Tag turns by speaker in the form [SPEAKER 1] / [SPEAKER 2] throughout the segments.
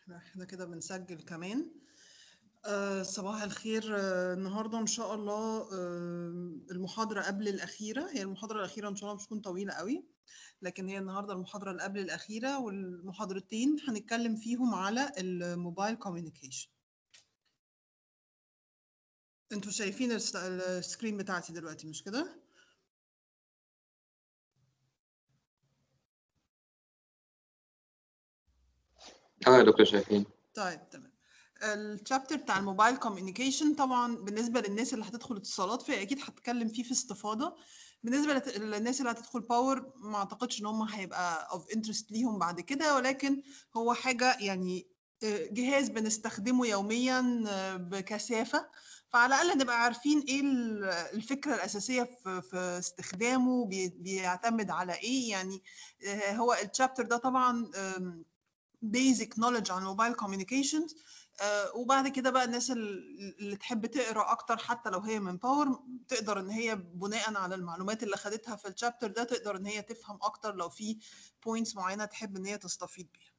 [SPEAKER 1] احنا كده بنسجل كمان آه، صباح الخير آه، النهارده ان شاء الله آه، المحاضره قبل الاخيره هي المحاضره الاخيره ان شاء الله مش تكون طويله قوي لكن هي النهارده المحاضره اللي قبل الاخيره والمحاضرتين هنتكلم فيهم على الموبايل كوميونيكيشن انتوا شايفين الس- السكرين بتاعتي دلوقتي مش كده
[SPEAKER 2] اه يا دكتور شايفين
[SPEAKER 1] طيب تمام الشابتر بتاع الموبايل كوميونيكيشن طبعا بالنسبه للناس اللي هتدخل اتصالات فاكيد هتكلم فيه في استفاضه بالنسبه لت- للناس اللي هتدخل باور ما اعتقدش ان هم هيبقى اوف انترست ليهم بعد كده ولكن هو حاجه يعني آه، جهاز بنستخدمه يوميا آه، بكثافه فعلى الاقل نبقى عارفين ايه ال- الفكره الاساسيه في في استخدامه بي- بيعتمد على ايه يعني آه، هو الشابتر ده طبعا آم، بيزك نوليدج عن الموبايل كوميونيكيشنز وبعد كده بقى الناس ال- اللي تحب تقرا اكتر حتى لو هي من باور تقدر ان هي بناء على المعلومات اللي خدتها في الشابتر ده تقدر ان هي تفهم اكتر لو في بوينتس معينه تحب ان هي تستفيد بيها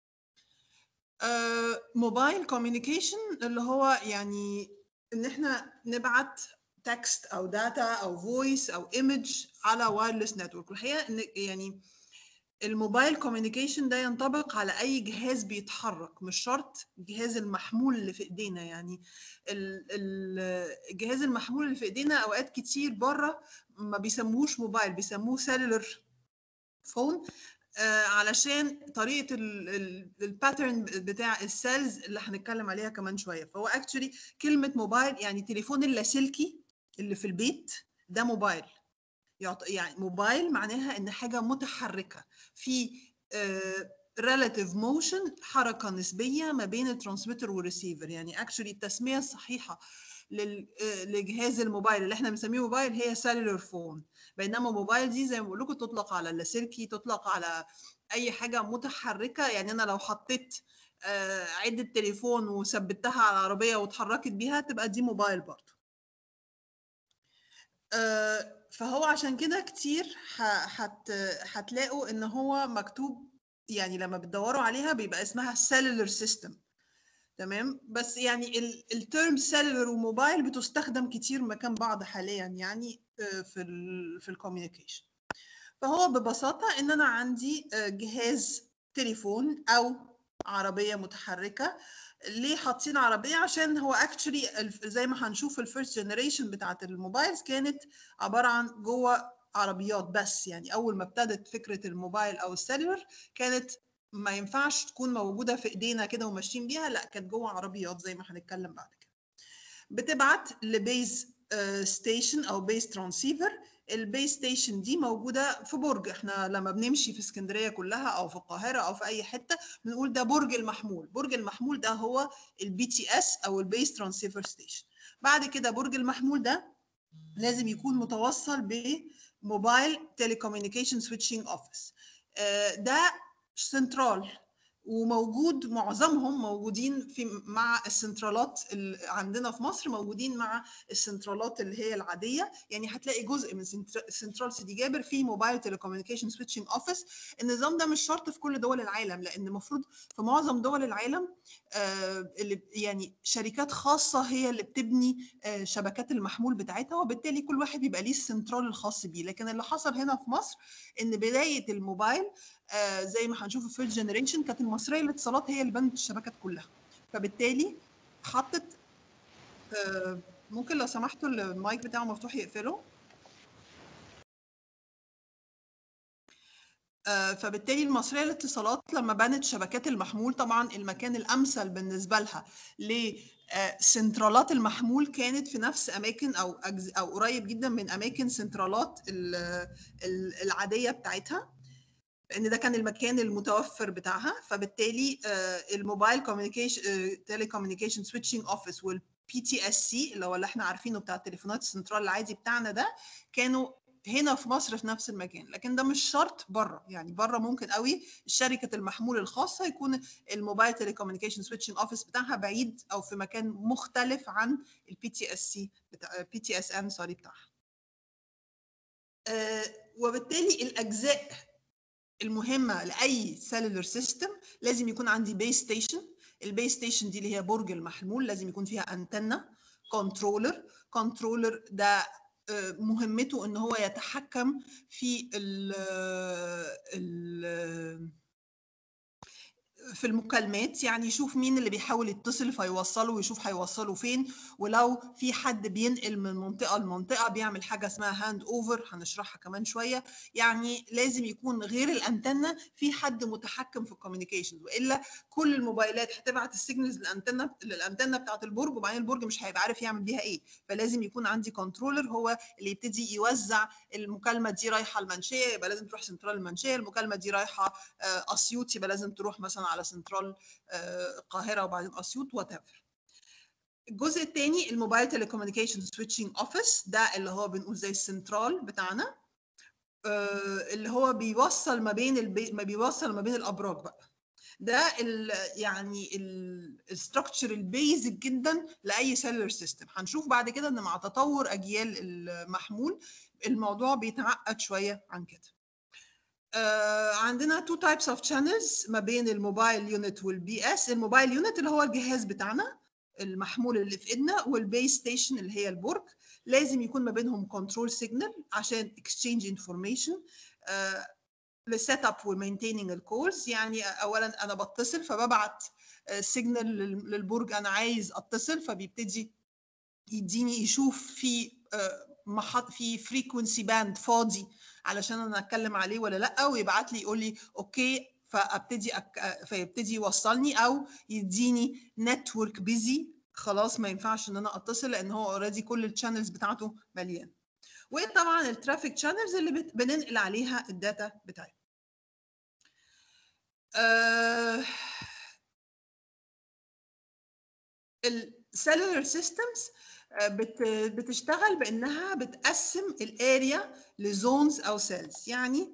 [SPEAKER 1] موبايل كوميونيكيشن اللي هو يعني ان احنا نبعت تكست او داتا او فويس او ايمج على وايرلس نتورك الحقيقه ان يعني الموبايل كوميونيكيشن ده ينطبق على اي جهاز بيتحرك مش شرط الجهاز المحمول اللي في ايدينا يعني ال- ال- الجهاز المحمول اللي في ايدينا اوقات كتير بره ما بيسموهوش موبايل بيسموه سيلولر فون آه، علشان طريقه الباترن بتاع السيلز اللي هنتكلم عليها كمان شويه فهو اكشولي كلمه موبايل يعني تليفون اللاسلكي اللي في البيت ده موبايل يعط- يعني موبايل معناها ان حاجه متحركه في ريلاتيف موشن حركه نسبيه ما بين الترانسميتر والريسيفر يعني اكشولي التسميه الصحيحه لل- آه، لجهاز الموبايل اللي احنا بنسميه موبايل هي سيلولر فون بينما موبايل دي زي ما بقول لكم تطلق على اللاسلكي تطلق على اي حاجه متحركه يعني انا لو حطيت آه، عده تليفون وثبتها على العربيه واتحركت بيها تبقى دي موبايل برضه آه، فهو عشان كده كتير ه- هت هتلاقوا ان هو مكتوب يعني لما بتدوروا عليها بيبقى اسمها cellular system تمام بس يعني الترم cellular وموبايل بتستخدم كتير مكان بعض حاليا يعني آه، في ال في الكوميونيكيشن فهو ببساطة إن أنا عندي آه، جهاز تليفون أو عربية متحركة ليه حاطين عربية عشان هو اكشلي زي ما هنشوف الفيرست جنريشن بتاعت الموبايلز كانت عبارة عن جوه عربيات بس يعني أول ما ابتدت فكرة الموبايل أو السيلولر كانت ما ينفعش تكون موجودة في إيدينا كده وماشيين بيها لا كانت جوه عربيات زي ما هنتكلم بعد كده بتبعت لبيز ستيشن او بيز ترانسيفر البيز ستيشن دي موجوده في برج احنا لما بنمشي في اسكندريه كلها او في القاهره او في اي حته بنقول ده برج المحمول برج المحمول ده هو البي تي اس او البيز ترانسيفر ستيشن بعد كده برج المحمول ده لازم يكون متوصل بموبايل تيليكوميونيكيشن سويتشنج اوفيس ده سنترال وموجود معظمهم موجودين في مع السنترالات اللي عندنا في مصر موجودين مع السنترالات اللي هي العاديه يعني هتلاقي جزء من سنترال سيدي جابر في موبايل تيليكوميونيكيشن سويتشنج اوفيس النظام ده مش شرط في كل دول العالم لان المفروض في معظم دول العالم آه، اللي يعني شركات خاصه هي اللي بتبني آه، شبكات المحمول بتاعتها وبالتالي كل واحد بيبقى ليه السنترال الخاص بيه لكن اللي حصل هنا في مصر ان بدايه الموبايل آه، زي ما هنشوف في فيرست جنريشن كانت المصريه للاتصالات هي اللي بنت الشبكات كلها فبالتالي حطت آه، ممكن لو سمحتوا المايك بتاعه مفتوح يقفله آه، فبالتالي المصريه للاتصالات لما بنت شبكات المحمول طبعا المكان الامثل بالنسبه لها لسنترالات المحمول كانت في نفس اماكن او أجز او قريب جدا من اماكن سنترالات ال- ال- العاديه بتاعتها لان ده كان المكان المتوفر بتاعها فبالتالي آه، الموبايل كوميونيكيشن تيلي كوميونيكيشن سويتشنج اوفيس والبي تي اس سي اللي هو اللي احنا عارفينه بتاع التليفونات السنترال العادي بتاعنا ده كانوا هنا في مصر في نفس المكان لكن ده مش شرط بره يعني بره ممكن قوي شركه المحمول الخاصه يكون الموبايل تيلي كوميونيكيشن سويتشنج اوفيس بتاعها بعيد او في مكان مختلف عن البي تي اس سي بتاع بي تي اس ان سوري بتاعها آه، وبالتالي الاجزاء المهمه لاي سيلولر سيستم لازم يكون عندي بيس ستيشن البيس ستيشن دي اللي هي برج المحمول لازم يكون فيها انتنه كنترولر كنترولر ده مهمته ان هو يتحكم في ال ال في المكالمات يعني يشوف مين اللي بيحاول يتصل فيوصله ويشوف هيوصله فين ولو في حد بينقل من منطقه لمنطقه بيعمل حاجه اسمها هاند اوفر هنشرحها كمان شويه يعني لازم يكون غير الانتنه في حد متحكم في الكوميونيكيشن والا كل الموبايلات هتبعت السيجنالز للانتنه للانتنه بتاعه البرج وبعدين البرج مش هيبقى عارف يعمل بيها ايه فلازم يكون عندي كنترولر هو اللي يبتدي يوزع المكالمه دي رايحه المنشيه يبقى لازم تروح سنترال المنشيه المكالمه دي رايحه اسيوط يبقى لازم تروح مثلا على سنترال القاهره وبعدين اسيوط وات الجزء الثاني الموبايل تيليكوميونيكيشن سويتشنج اوفيس ده اللي هو بنقول زي السنترال بتاعنا اللي هو بيوصل ما بين البي... ما بيوصل ما بين الابراج بقى ده ال يعني الستراكشر البيزك جدا لاي سيلولر سيستم هنشوف بعد كده ان مع تطور اجيال المحمول الموضوع بيتعقد شويه عن كده آه عندنا تو تايبس اوف شانلز ما بين الموبايل يونت والبي اس الموبايل يونت اللي هو الجهاز بتاعنا المحمول اللي في ايدنا والبيس ستيشن اللي هي البرج لازم يكون ما بينهم كنترول سيجنال عشان اكسشينج انفورميشن للسيت اب ومينتيننج الكولز يعني اولا انا بتصل فببعت سيجنال للبرج انا عايز اتصل فبيبتدي يديني يشوف في محط في فريكونسي باند فاضي علشان انا اتكلم عليه ولا لا ويبعت لي يقول لي اوكي فابتدي أك... فيبتدي يوصلني او يديني نتورك بيزي خلاص ما ينفعش ان انا اتصل لان هو اوريدي كل الشانلز بتاعته مليان وطبعا الترافيك شانلز اللي بت... بننقل عليها الداتا بتاعي آه... السيلولر سيستمز بت... بتشتغل بانها بتقسم الاريا لزونز او سيلز يعني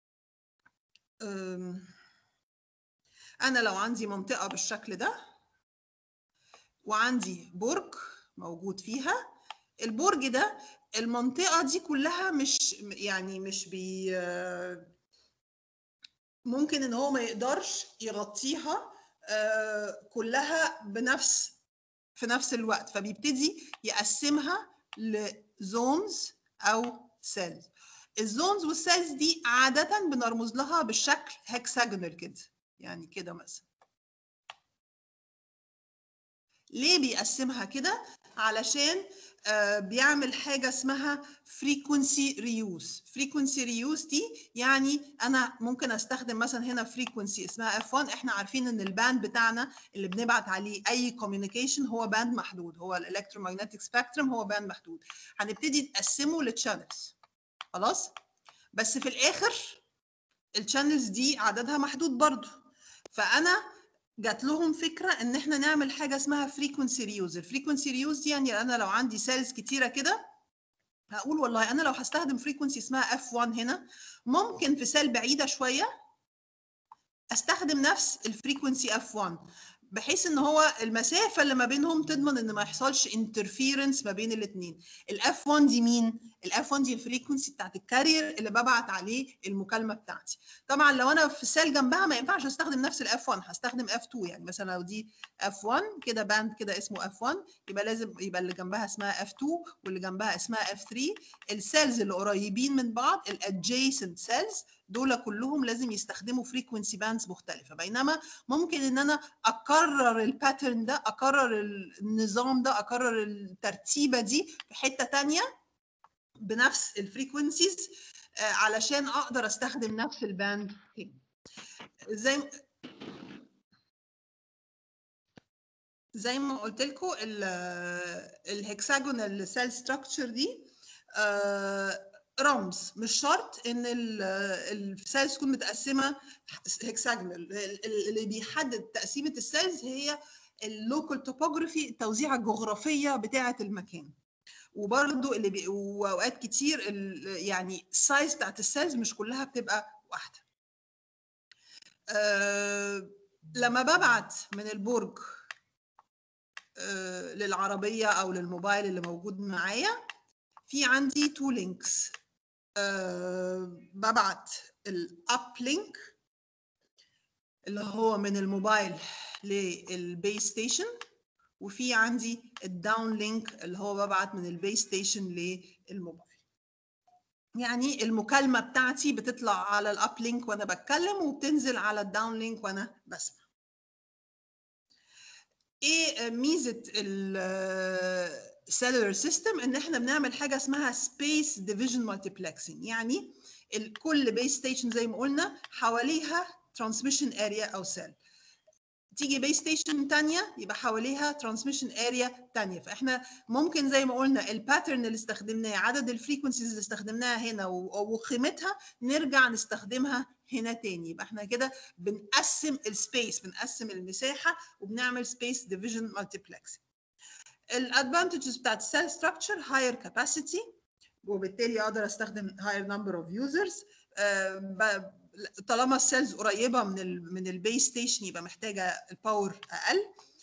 [SPEAKER 1] انا لو عندي منطقه بالشكل ده وعندي برج موجود فيها البرج ده المنطقه دي كلها مش يعني مش بي ممكن ان هو ما يقدرش يغطيها كلها بنفس في نفس الوقت فبيبتدي يقسمها لزونز او سيلز الزونز والسيلز دي عادة بنرمز لها بالشكل هكساجونال كده يعني كده مثلا ليه بيقسمها كده علشان آه بيعمل حاجه اسمها فريكونسي ريوز فريكونسي ريوز دي يعني انا ممكن استخدم مثلا هنا فريكونسي اسمها اف 1 احنا عارفين ان الباند بتاعنا اللي بنبعت عليه اي كوميونيكيشن هو باند محدود هو الالكترومagnetic سبيكترم هو باند محدود هنبتدي نقسمه لتشانلز خلاص بس في الاخر الشانلز دي عددها محدود برضو فانا جات لهم فكره ان احنا نعمل حاجه اسمها فريكونسي ريوز الفريكونسي ريوز دي يعني انا لو عندي سيلز كتيره كده هقول والله انا لو هستخدم فريكونسي اسمها اف 1 هنا ممكن في سيل بعيده شويه استخدم نفس الفريكونسي اف 1 بحيث ان هو المسافه اللي ما بينهم تضمن ان ما يحصلش انترفيرنس ما بين الاثنين الاف 1 دي مين الاف 1 دي الفريكونسي بتاعت الكارير اللي ببعت عليه المكالمه بتاعتي طبعا لو انا في السيل جنبها ما ينفعش استخدم نفس الاف 1 هستخدم اف 2 يعني مثلا لو دي اف 1 كده باند كده اسمه اف 1 يبقى لازم يبقى اللي جنبها اسمها اف 2 واللي جنبها اسمها اف 3 السيلز اللي قريبين من بعض الادجيسنت سيلز دول كلهم لازم يستخدموا فريكونسي باندز مختلفه بينما ممكن ان انا اكرر الباترن ده اكرر النظام ده اكرر الترتيبه دي في حته ثانيه بنفس الفريكونسيز علشان اقدر استخدم نفس الباند تاني زي زي ما قلت لكم الهكساجونال سيل ستراكشر دي رمز مش شرط ان السيلز تكون متقسمه هكساجونال اللي بيحدد تقسيمه السيلز هي اللوكال توبوجرافي التوزيعه الجغرافيه بتاعه المكان وبرده اللي بي... واوقات كتير يعني السايز بتاعت السيلز مش كلها بتبقى واحده أه لما ببعت من البرج أه للعربيه او للموبايل اللي موجود معايا في عندي تو لينكس أه ببعت الاب لينك اللي هو من الموبايل للبيس ستيشن وفي عندي الداون لينك اللي هو ببعت من البيس ستيشن للموبايل يعني المكالمه بتاعتي بتطلع على الاب لينك وانا بتكلم وبتنزل على الداون لينك وانا بسمع ايه ميزه السيلولر سيستم ان احنا بنعمل حاجه اسمها سبيس ديفيجن مالتيبلكسنج يعني كل بيس ستيشن زي ما قلنا حواليها ترانسميشن اريا او سيل تيجي بيس ستيشن تانية يبقى حواليها ترانسميشن اريا تانية فاحنا ممكن زي ما قلنا الباترن اللي استخدمناه عدد الفريكونسيز اللي استخدمناها هنا وقيمتها نرجع نستخدمها هنا تاني يبقى احنا كده بنقسم السبيس بنقسم المساحه وبنعمل سبيس ديفيجن مالتيبلكسنج الادفانتجز بتاعت السيل ستراكشر هاير كاباسيتي وبالتالي اقدر استخدم هاير نمبر اوف يوزرز طالما السيلز قريبه من ال من البيس ستيشن يبقى محتاجه الباور اقل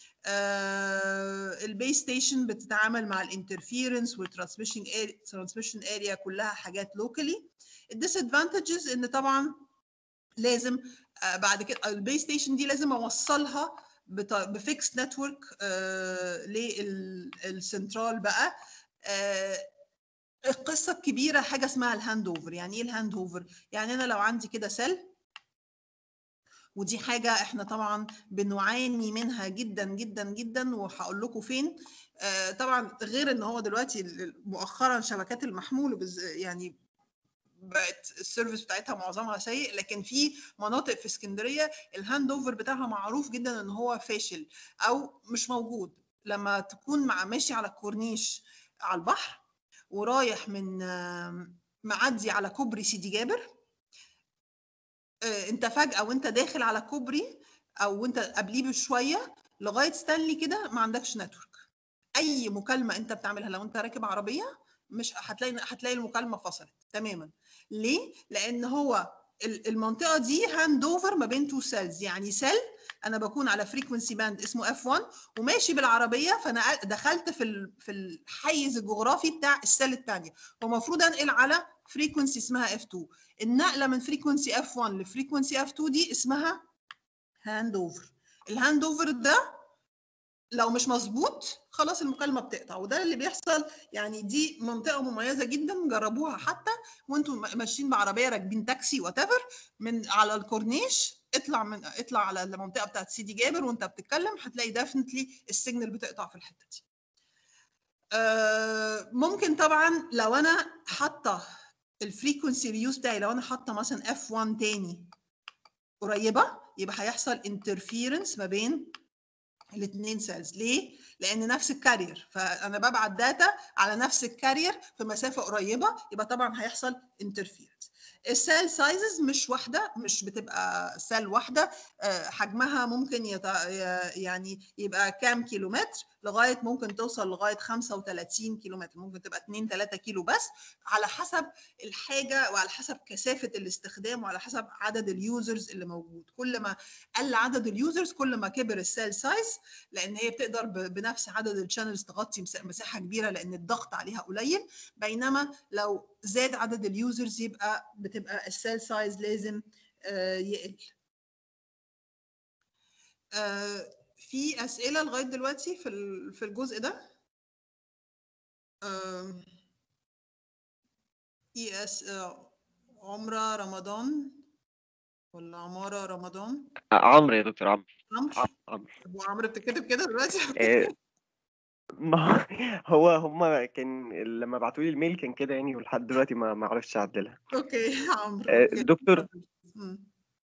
[SPEAKER 1] آه البيس ستيشن بتتعامل مع الانترفيرنس والترانسميشن ترانسميشن اريا كلها حاجات لوكالي الديسادفانتجز ان طبعا لازم آه بعد كده البيس ستيشن دي لازم اوصلها بفيكس نتورك آه للسنترال بقى آه القصه الكبيره حاجه اسمها الهاند اوفر يعني ايه الهاند اوفر يعني انا لو عندي كده سيل ودي حاجه احنا طبعا بنعاني منها جدا جدا جدا وهقول لكم فين آه طبعا غير ان هو دلوقتي مؤخرا شبكات المحمول يعني بقت السيرفيس بتاعتها معظمها سيء لكن في مناطق في اسكندريه الهاند اوفر بتاعها معروف جدا ان هو فاشل او مش موجود لما تكون مع ماشي على الكورنيش على البحر ورايح من معدي على كوبري سيدي جابر انت فجاه وانت داخل على كوبري او وانت قبليه بشويه لغايه ستانلي كده ما عندكش نتورك اي مكالمه انت بتعملها لو انت راكب عربيه مش هتلاقي هتلاقي المكالمه فصلت تماما ليه لان هو المنطقه دي هاند اوفر ما بين تو سيلز يعني سيل انا بكون على فريكونسي باند اسمه اف 1 وماشي بالعربيه فانا دخلت في في الحيز الجغرافي بتاع السيل الثانيه ومفروض انقل على فريكونسي اسمها اف 2 النقله من فريكونسي اف 1 لفريكونسي اف 2 دي اسمها هاند اوفر الهاند اوفر ده لو مش مظبوط خلاص المكالمه بتقطع وده اللي بيحصل يعني دي منطقه مميزه جدا جربوها حتى وانتم ماشيين بعربيه راكبين تاكسي وات من على الكورنيش اطلع من اطلع على المنطقه بتاعت سيدي جابر وانت بتتكلم هتلاقي ديفنتلي السيجنال بتقطع في الحته دي آه ممكن طبعا لو انا حاطه الفريكونسي ريوز بتاعي لو انا حاطه مثلا اف 1 تاني قريبه يبقى هيحصل انترفيرنس ما بين الاثنين سيلز ليه لان نفس الكارير فانا ببعت داتا على نفس الكارير في مسافه قريبه يبقى طبعا هيحصل انترفيرنس السيل سايزز مش واحده مش بتبقى سيل واحده حجمها ممكن يت... يعني يبقى كام كيلومتر لغايه ممكن توصل لغايه 35 كيلومتر ممكن تبقى 2 3 كيلو بس على حسب الحاجه وعلى حسب كثافه الاستخدام وعلى حسب عدد اليوزرز اللي موجود كل ما قل عدد اليوزرز كل ما كبر السيل سايز لان هي بتقدر بنفس عدد الشانلز تغطي مساحه كبيره لان الضغط عليها قليل بينما لو زاد عدد اليوزرز يبقى بتبقى السيل سايز لازم يقل في اسئله لغايه دلوقتي في في الجزء ده اي اس عمره رمضان ولا عماره رمضان
[SPEAKER 3] عمرو يا دكتور عمرو
[SPEAKER 1] عمرو
[SPEAKER 3] عمرو
[SPEAKER 1] هو عمرو بتتكتب كده دلوقتي
[SPEAKER 3] إيه، ما هو هما كان لما بعتوا لي الميل كان كده يعني ولحد دلوقتي ما ما عرفتش اعدلها
[SPEAKER 1] اوكي عمرو
[SPEAKER 3] آه،
[SPEAKER 1] أوكي،
[SPEAKER 3] دكتور.
[SPEAKER 1] اتفضل. مم.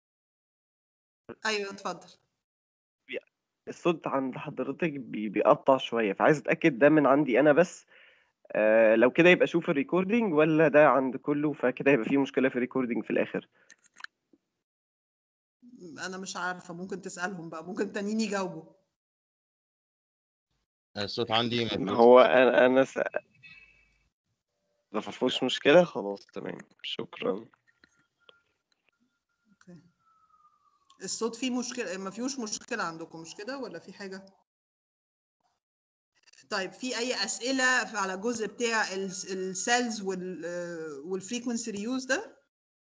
[SPEAKER 1] ايوه اتفضل
[SPEAKER 3] الصوت عند حضرتك بي- بيقطع شوية فعايز اتأكد ده من عندي انا بس آه لو كده يبقى شوف الريكوردينج ولا ده عند كله فكده يبقى فيه مشكلة في الريكوردينج في الآخر
[SPEAKER 1] انا مش عارفه ممكن تسالهم بقى ممكن تانيين يجاوبوا
[SPEAKER 4] الصوت عندي
[SPEAKER 3] ما
[SPEAKER 4] مفروض
[SPEAKER 3] هو انا انا س... ما فيهوش مشكلة خلاص تمام شكرا
[SPEAKER 1] اوكي الصوت فيه مشكله ما فيهوش مشكله عندكم مش كده ولا في حاجه طيب في اي اسئله على الجزء بتاع السيلز والفريكونسي ريوز ده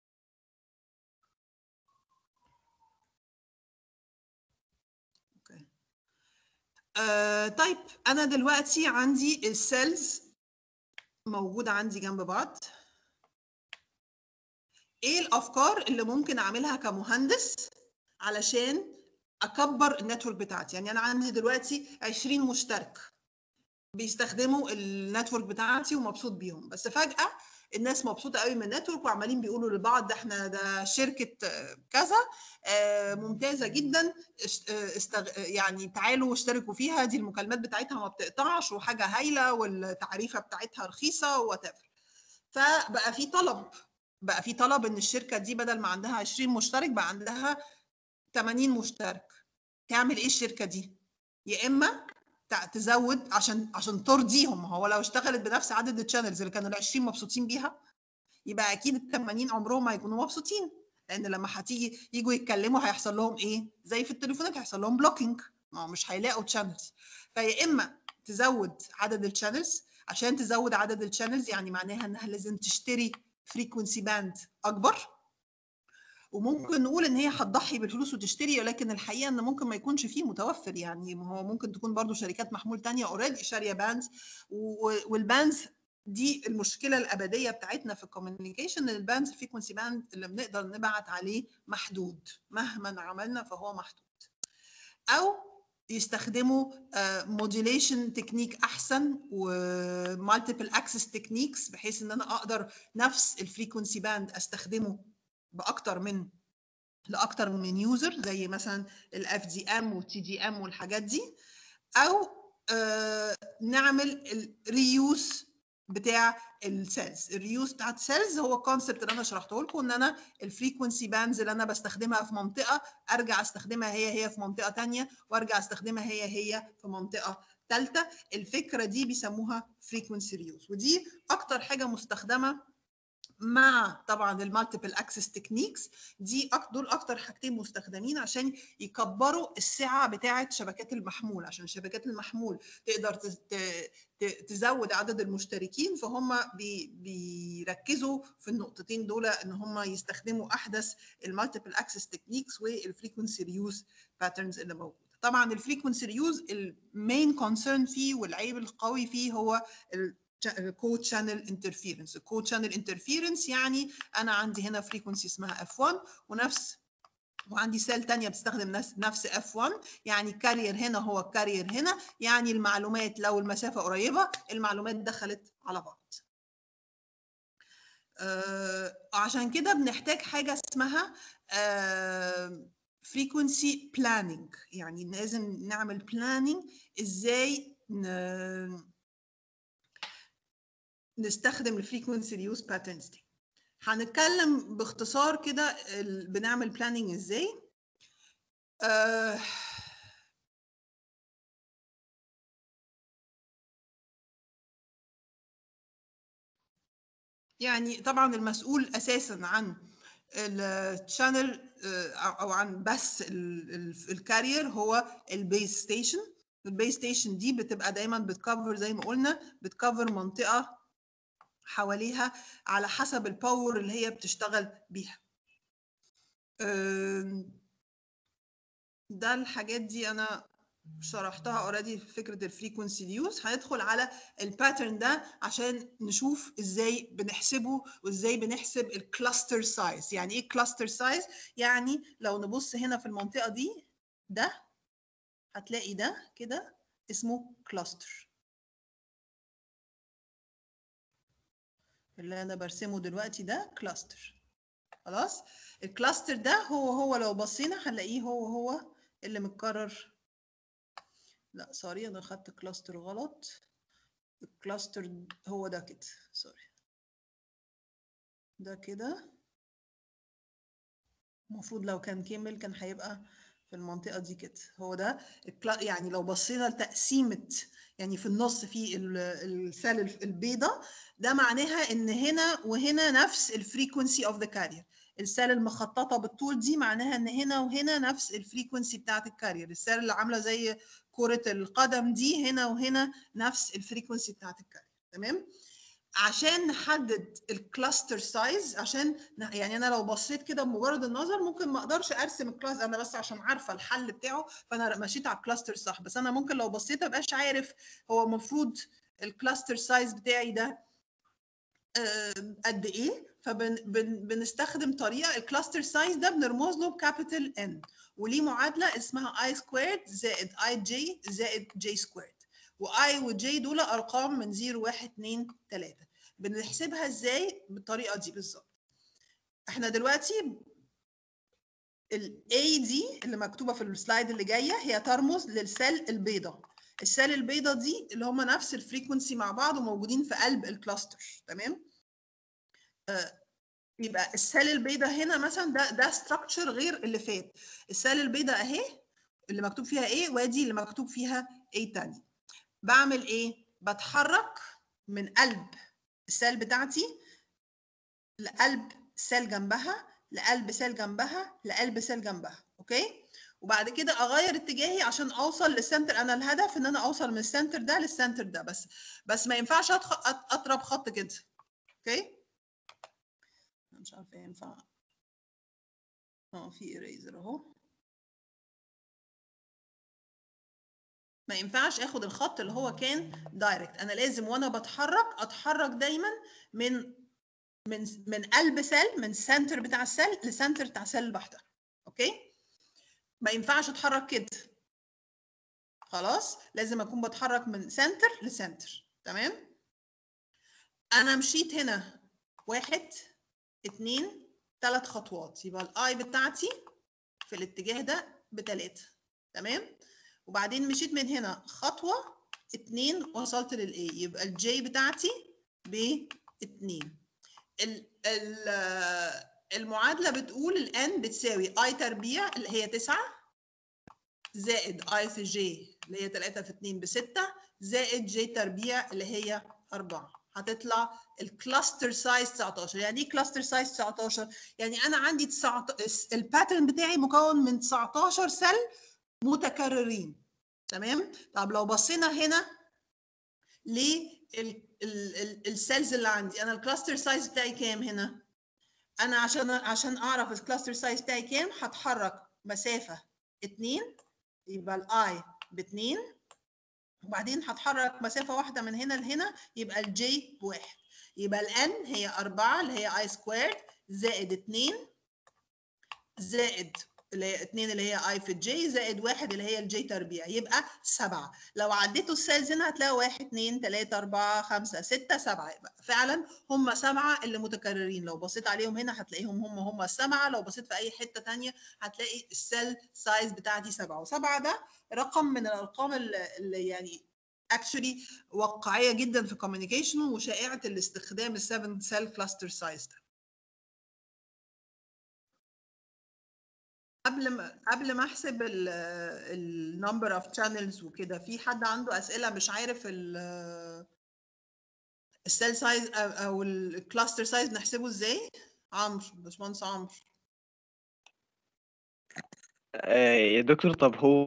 [SPEAKER 1] اوكي آه طيب انا دلوقتي عندي السيلز موجوده عندي جنب بعض ايه الافكار اللي ممكن اعملها كمهندس علشان اكبر النتورك بتاعتي يعني انا عندي دلوقتي 20 مشترك بيستخدموا النتورك بتاعتي ومبسوط بيهم بس فجاه الناس مبسوطه قوي من النتورك وعمالين بيقولوا لبعض ده احنا ده شركه كذا ممتازه جدا استغ... يعني تعالوا اشتركوا فيها دي المكالمات بتاعتها ما بتقطعش وحاجه هايله والتعريفه بتاعتها رخيصه وات فبقى في طلب بقى في طلب ان الشركه دي بدل ما عندها 20 مشترك بقى عندها 80 مشترك تعمل ايه الشركه دي يا اما تزود عشان عشان ترضيهم هو لو اشتغلت بنفس عدد الشانلز اللي كانوا ال 20 مبسوطين بيها يبقى اكيد ال 80 عمرهم ما هيكونوا مبسوطين لان لما هتيجي يجوا يتكلموا هيحصل لهم ايه زي في التليفونات هيحصل لهم بلوكينج ما مش هيلاقوا تشانلز فيا اما تزود عدد الشانلز عشان تزود عدد الشانلز يعني معناها انها لازم تشتري فريكونسي باند اكبر وممكن نقول ان هي هتضحي بالفلوس وتشتري ولكن الحقيقه ان ممكن ما يكونش فيه متوفر يعني ما هو ممكن تكون برضو شركات محمول تانية اوريدي شاريه باندز والباندز دي المشكله الابديه بتاعتنا في الكوميونيكيشن ان الباندز الفريكونسي باند اللي بنقدر نبعت عليه محدود مهما عملنا فهو محدود او يستخدموا موديوليشن تكنيك احسن ومالتيبل اكسس تكنيكس بحيث ان انا اقدر نفس الفريكونسي باند استخدمه باكتر من لاكتر من يوزر زي مثلا الاف دي ام والتي دي ام والحاجات دي او آه نعمل الريوز بتاع السيلز الريوز بتاعت السيلز هو الكونسبت اللي انا شرحته لكم ان انا الفريكونسي باندز اللي انا بستخدمها في منطقه ارجع استخدمها هي هي في منطقه ثانيه وارجع استخدمها هي هي في منطقه ثالثه الفكره دي بيسموها فريكونسي ريوز ودي اكتر حاجه مستخدمه مع طبعا المالتيبل اكسس تكنيكس دي دول اكتر حاجتين مستخدمين عشان يكبروا السعه بتاعه شبكات المحمول عشان شبكات المحمول تقدر تزود عدد المشتركين فهم بي بيركزوا في النقطتين دول ان هم يستخدموا احدث المالتيبل اكسس تكنيكس والفريكونسي ريوز باترنز اللي موجوده طبعا الفريكونسي ريوز المين كونسيرن فيه والعيب القوي فيه هو كو شانل انترفيرنس الكو شانل انترفيرنس يعني انا عندي هنا فريكونسي اسمها F1 ونفس وعندي سيل تانية بتستخدم نفس نفس F1 يعني كارير هنا هو الكارير هنا يعني المعلومات لو المسافة قريبة المعلومات دخلت على بعض آه عشان كده بنحتاج حاجة اسمها آه frequency planning يعني لازم نعمل planning ازاي نستخدم الفريكونسي ريوز باترنز دي هنتكلم باختصار كده بنعمل بلاننج ازاي آه يعني طبعا المسؤول اساسا عن الشانل او عن بس الكارير هو البيس ستيشن البيس ستيشن دي بتبقى دايما بتكفر زي ما قلنا بتكفر منطقه حواليها على حسب الباور اللي هي بتشتغل بيها ده الحاجات دي انا شرحتها اوريدي في فكره الفريكونسي ريوز هندخل على الباترن ده عشان نشوف ازاي بنحسبه وازاي بنحسب الكلاستر سايز يعني ايه كلاستر سايز يعني لو نبص هنا في المنطقه دي ده هتلاقي ده كده اسمه كلاستر اللي انا برسمه دلوقتي ده كلاستر خلاص الكلاستر ده هو هو لو بصينا هنلاقيه هو هو اللي متكرر لا سوري انا خدت كلاستر غلط الكلاستر هو ده كده سوري ده كده المفروض لو كان كامل كان هيبقى في المنطقه دي كده هو ده يعني لو بصينا لتقسيمه يعني في النص في السيل البيضاء ده معناها ان هنا وهنا نفس الفريكونسي اوف ذا كارير السيل المخططه بالطول دي معناها ان هنا وهنا نفس الفريكونسي بتاعت الكارير السيل اللي عامله زي كره القدم دي هنا وهنا نفس الفريكونسي بتاعت الكارير تمام عشان نحدد الكلاستر سايز عشان ن- يعني انا لو بصيت كده بمجرد النظر ممكن ما اقدرش ارسم الكلاس انا بس عشان عارفه الحل بتاعه فانا مشيت على الكلاستر صح بس انا ممكن لو بصيت مبقاش عارف هو المفروض الكلاستر سايز بتاعي ده آه، قد ايه فبنستخدم طريقه الكلاستر سايز ده بنرمز له كابيتال ان وليه معادله اسمها اي سكويرد زائد اي جي زائد جي سكويرد واي وجي دول ارقام من 0 1 2 3 بنحسبها ازاي بالطريقه دي بالظبط احنا دلوقتي ال A دي اللي مكتوبه في السلايد اللي جايه هي ترمز للسيل البيضاء السيل البيضاء دي اللي هم نفس الفريكونسي مع بعض وموجودين في قلب الكلاستر تمام آه، يبقى السيل البيضاء هنا مثلا ده ده ستراكشر غير اللي فات السيل البيضاء اهي اللي مكتوب فيها ايه وادي اللي مكتوب فيها ايه تاني بعمل ايه بتحرك من قلب السيل بتاعتي لقلب سيل جنبها لقلب سيل جنبها لقلب سيل جنبها اوكي وبعد كده اغير اتجاهي عشان اوصل للسنتر انا الهدف ان انا اوصل من السنتر ده للسنتر ده بس بس ما ينفعش أدخ- أط- اضرب خط كده اوكي أنا مش عارفه ينفع اه في اريزر اهو ما ينفعش اخد الخط اللي هو كان دايركت انا لازم وانا بتحرك اتحرك دايما من من من قلب سيل من السنتر بتاع السيل لسنتر بتاع السيل لوحدها اوكي ما ينفعش اتحرك كده خلاص لازم اكون بتحرك من سنتر لسنتر تمام انا مشيت هنا واحد اتنين تلات خطوات يبقى الاي بتاعتي في الاتجاه ده بتلاتة تمام وبعدين مشيت من هنا خطوة اتنين وصلت للاي يبقى الجي بتاعتي باتنين ال ال آه، المعادلة بتقول الان بتساوي اي تربيع اللي هي تسعة زائد اي في جي اللي هي 3 في 2 ب 6 زائد جي تربيع اللي هي 4 هتطلع الكلاستر سايز 19 يعني ايه كلاستر سايز 19 يعني انا عندي 19 الباترن بتاعي مكون من 19 سيل متكررين تمام طب لو بصينا هنا للسيلز اللي عندي انا الكلاستر سايز بتاعي كام هنا انا عشان عشان اعرف الكلاستر سايز بتاعي كام هتحرك مسافه 2 يبقى الاي باتنين وبعدين هتحرك مسافة واحدة من هنا لهنا يبقى الجي بواحد يبقى الان هي أربعة اللي هي اي سكويرد زائد اتنين زائد اللي هي اتنين اللي هي اي في الجي زائد واحد اللي هي الجي تربيع يبقى سبعة لو عديتوا السيلز هنا هتلاقوا واحد اتنين تلاتة أربعة خمسة ستة سبعة يبقى فعلا هم سبعة اللي متكررين لو بصيت عليهم هنا هتلاقيهم هم هم السبعة لو بصيت في أي حتة تانية هتلاقي السيل سايز بتاعتي سبعة وسبعة ده رقم من الأرقام اللي اللي يعني actually واقعية جدا في communication وشائعة الاستخدام السفن سيل كلاستر سايز ده قبل ما قبل ما احسب النمبر اوف channels وكده في حد عنده اسئله مش عارف السيل سايز او الكلاستر سايز نحسبه ازاي عمرو باشمهندس عمرو
[SPEAKER 3] آه، يا دكتور طب هو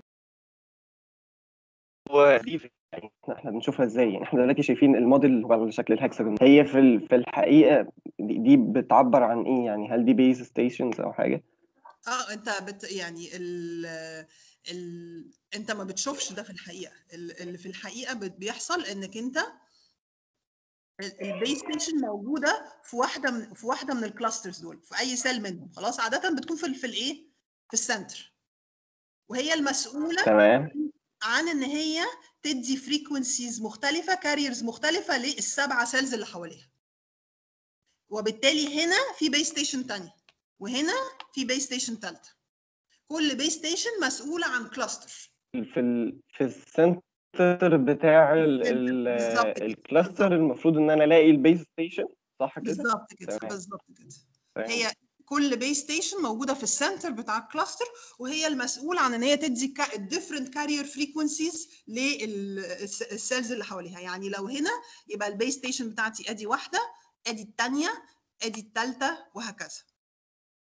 [SPEAKER 3] هو دي في- يعني احنا احنا بنشوفها ازاي يعني احنا دلوقتي شايفين الموديل على شكل الهكسجون هي في ال- في الحقيقة دي, دي بتعبر عن ايه يعني هل دي بيز ستيشنز او حاجة
[SPEAKER 1] اه انت بت يعني ال ال انت ما بتشوفش ده في الحقيقه ال- اللي في الحقيقه بت- بيحصل انك انت البيس ستيشن موجوده في واحده من في واحده من الكلاسترز دول في اي سيل منهم خلاص عاده بتكون في ال- في الايه في السنتر وهي المسؤوله
[SPEAKER 3] تمام
[SPEAKER 1] عن ان هي تدي فريكونسيز مختلفه كاريرز مختلفه للسبعه سيلز اللي حواليها وبالتالي هنا في بيس ستيشن تانية وهنا في بيس ستيشن ثالثه كل بيس ستيشن مسؤوله عن كلاستر
[SPEAKER 3] في ال في السنتر بتاع ال ال
[SPEAKER 1] بالظبط كده،
[SPEAKER 3] الكلاستر المفروض ان انا الاقي البيز ستيشن صح كده
[SPEAKER 1] بالظبط كده
[SPEAKER 3] تمام.
[SPEAKER 1] بالظبط كده
[SPEAKER 3] تمام.
[SPEAKER 1] هي كل بيس ستيشن موجوده في السنتر بتاع الكلاستر وهي المسؤوله عن ان هي تدي الديفرنت كارير فريكونسيز للسيلز اللي حواليها يعني لو هنا يبقى البيس ستيشن بتاعتي ادي واحده ادي الثانيه ادي الثالثه وهكذا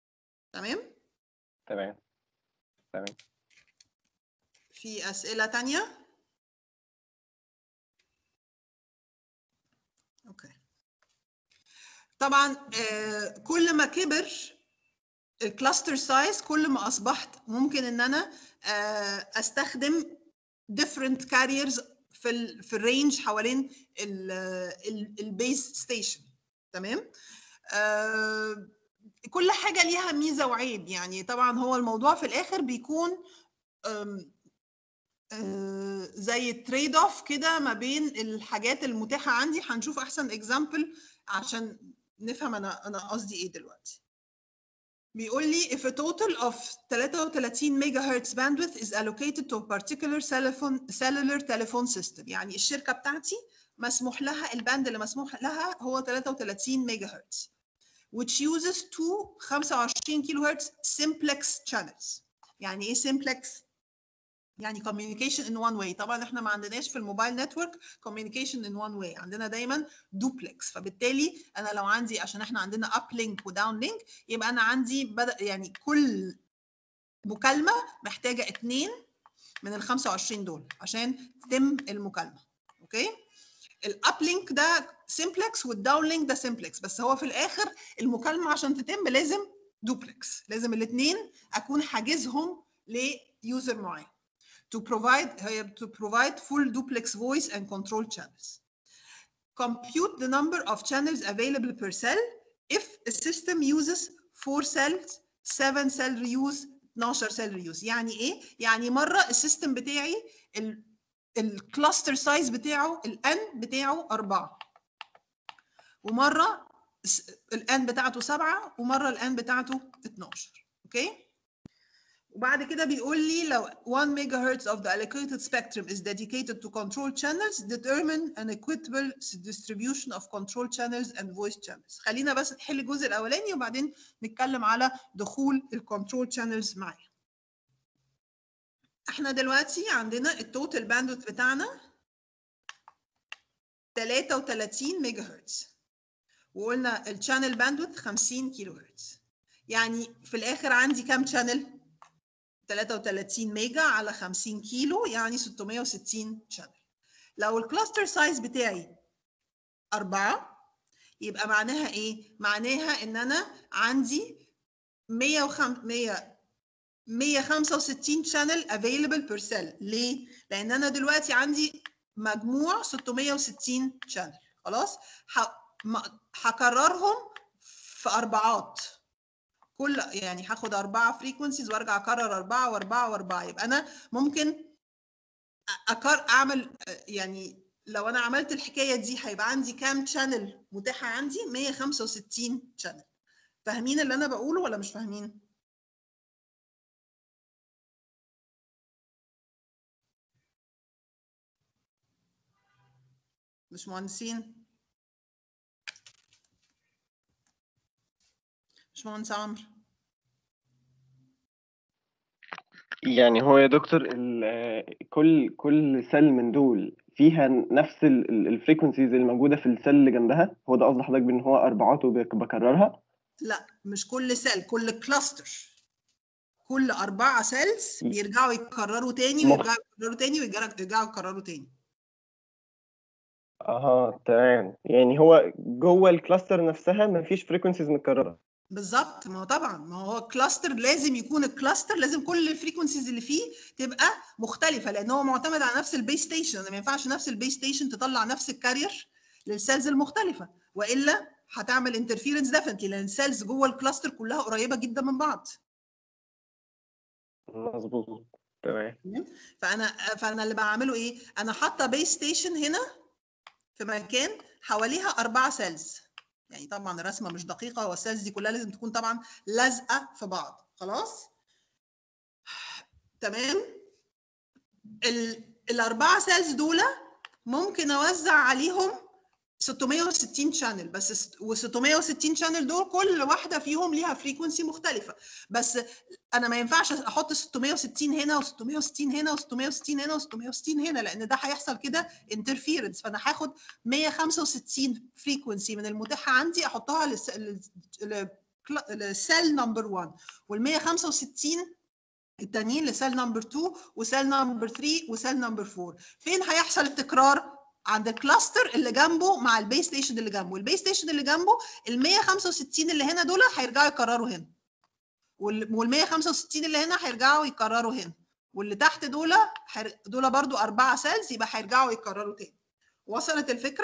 [SPEAKER 1] تمام
[SPEAKER 3] تمام تمام
[SPEAKER 1] في اسئله تانية اوكي طبعا آه، كل ما كبر الكلاستر سايز كل ما اصبحت ممكن ان انا آه، استخدم different carriers في ال في الرينج حوالين البيس ستيشن تمام آه، كل حاجه ليها ميزه وعيب يعني طبعا هو الموضوع في الاخر بيكون آم، آه، زي تريد اوف كده ما بين الحاجات المتاحه عندي هنشوف احسن اكزامبل عشان نفهم انا انا قصدي ايه دلوقتي بيقول لي if a total of 33 megahertz bandwidth is allocated to a particular telephone, cellular telephone system يعني الشركة بتاعتي مسموح لها الباند اللي مسموح لها هو 33 ميجا هرتز which uses two 25 كيلو هرتز simplex channels يعني ايه simplex؟ يعني communication in one way طبعا احنا ما عندناش في الموبايل نتورك communication in one way عندنا دايما duplex فبالتالي انا لو عندي عشان احنا عندنا uplink وداون لينك يبقى انا عندي بدأ يعني كل مكالمه محتاجه اتنين من ال 25 دول عشان تتم المكالمه اوكي الابلينك ده سمبلكس والداون لينك ده سمبلكس بس هو في الاخر المكالمه عشان تتم لازم دوبلكس لازم الاثنين اكون حاجزهم ليوزر معين to provide هي to provide full duplex voice and control channels. Compute the number of channels available per cell if a system uses 4 cells, 7 cell reuse, 12 cell reuse. يعني ايه؟ يعني مرة السيستم بتاعي الكلاستر سايز بتاعه الان بتاعه 4 ومرة الان بتاعته 7 ومرة الان بتاعته 12 اوكي؟ وبعد كده بيقول لي لو 1 megahertz of the allocated spectrum is dedicated to control channels determine an equitable distribution of control channels and voice channels خلينا بس نحل الجزء الاولاني وبعدين نتكلم على دخول الكنترول channels معايا احنا دلوقتي عندنا التوتال باندويث بتاعنا 33 ميجا هرتز وقلنا الشانل باندويث 50 كيلو هرتز يعني في الاخر عندي كام شانل 33 ميجا على 50 كيلو يعني 660 شانل لو الكلاستر سايز بتاعي 4 يبقى معناها ايه معناها ان انا عندي 100 165 شانل available per cell ليه لان انا دلوقتي عندي مجموع 660 شانل خلاص هكررهم في اربعات كل يعني هاخد أربعة فريكونسيز وارجع اكرر أربعة وأربعة وأربعة يبقى أنا ممكن أكر أعمل يعني لو أنا عملت الحكاية دي هيبقى عندي كام شانل متاحة عندي 165 شانل فاهمين اللي أنا بقوله ولا مش فاهمين؟ مش مهندسين؟ باشمهندس عمرو
[SPEAKER 3] يعني هو يا دكتور ال- كل كل سيل من دول فيها نفس الفريكونسيز اللي موجوده في السيل اللي جنبها هو ده قصد حضرتك بان هو اربعات وبكررها
[SPEAKER 1] لا مش كل سيل كل كلاستر كل أربعة سيلز بيرجعوا يكرروا تاني
[SPEAKER 3] مخ-
[SPEAKER 1] ويرجعوا يكرروا تاني ويرجعوا يرجعوا يكرروا تاني
[SPEAKER 3] اها تمام يعني هو جوه الكلاستر نفسها مفيش فريكونسيز متكرره
[SPEAKER 1] بالظبط ما هو طبعا ما هو كلاستر لازم يكون الكلاستر لازم كل الفريكونسيز اللي فيه تبقى مختلفه لان هو معتمد على نفس البيس ستيشن ما ينفعش نفس البيس ستيشن تطلع نفس الكارير للسيلز المختلفه والا هتعمل انترفيرنس ديفنتلي لان السيلز جوه الكلاستر كلها قريبه جدا من بعض
[SPEAKER 3] مظبوط تمام
[SPEAKER 1] فانا فانا اللي بعمله ايه انا حاطه بيس ستيشن هنا في مكان حواليها اربعه سيلز يعني طبعا الرسمه مش دقيقه هو السيلز دي كلها لازم تكون طبعا لازقه في بعض خلاص تمام ال... الاربعه سيلز دول ممكن اوزع عليهم 660 شانل بس و660 شانل دول كل واحده فيهم ليها فريكونسي مختلفه بس انا ما ينفعش احط 660 هنا و660 هنا و660 هنا و660 هنا لان ده هيحصل كده انترفيرنس فانا هاخد 165 فريكونسي من المتاحه عندي احطها لسيل نمبر 1 وال 165 التانيين لسيل نمبر 2 وسيل نمبر 3 وسيل نمبر 4 فين هيحصل التكرار عند الكلاستر اللي جنبه مع البيس ستيشن اللي جنبه البيس ستيشن اللي جنبه ال 165 اللي هنا دول هيرجعوا يكرروا هنا وال 165 اللي هنا هيرجعوا يكرروا هنا واللي تحت دول هير- دول برضو أربعة سيلز يبقى هيرجعوا يكرروا تاني وصلت الفكرة؟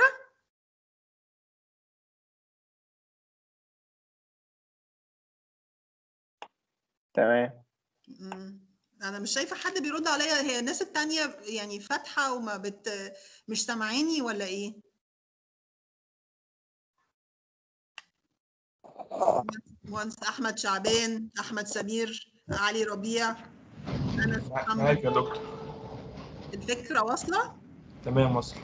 [SPEAKER 3] تمام
[SPEAKER 1] مم. انا مش شايفه حد بيرد عليا هي الناس التانية يعني فاتحه وما بت مش سامعيني ولا ايه مهندس احمد شعبان احمد سمير علي ربيع انس محمد
[SPEAKER 4] معاك يا دكتور
[SPEAKER 1] الفكره واصله
[SPEAKER 4] تمام وصل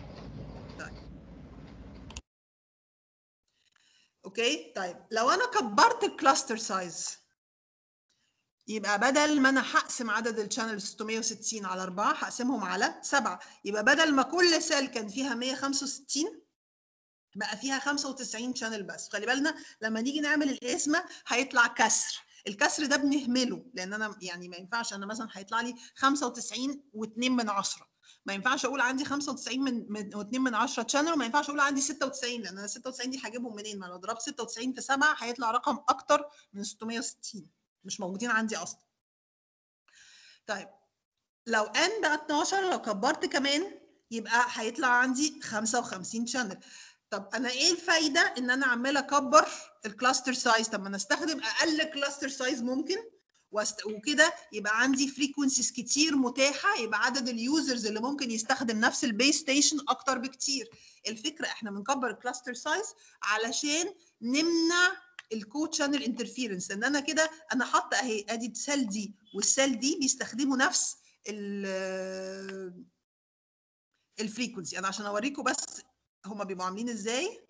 [SPEAKER 1] اوكي طيب لو انا كبرت الكلاستر سايز يبقى بدل ما انا هقسم عدد الشانل 660 على 4 هقسمهم على 7 يبقى بدل ما كل سيل كان فيها 165 بقى فيها 95 شانل بس خلي بالنا لما نيجي نعمل القسمه هيطلع كسر الكسر ده بنهمله لان انا يعني ما ينفعش انا مثلا هيطلع لي 95 و2 من 10 ما ينفعش اقول عندي 95 من من و2 من 10 شانل وما ينفعش اقول عندي 96 لان انا 96 دي هجيبهم منين ما لو ضربت 96 في 7 هيطلع رقم اكتر من 660 مش موجودين عندي اصلا طيب لو n بقى 12 لو كبرت كمان يبقى هيطلع عندي 55 شانل طب انا ايه الفايده ان انا عمال اكبر الكلاستر سايز طب ما انا استخدم اقل كلاستر سايز ممكن وست... وكده يبقى عندي فريكونسيز كتير متاحه يبقى عدد اليوزرز اللي ممكن يستخدم نفس البيس ستيشن اكتر بكتير الفكره احنا بنكبر الكلاستر سايز علشان نمنع الكو شانل انترفيرنس لان انا كده انا حاطه اهي ادي السيل دي والسيل دي بيستخدموا نفس ال الفريكونسي انا عشان اوريكم بس هما بيبقوا عاملين ازاي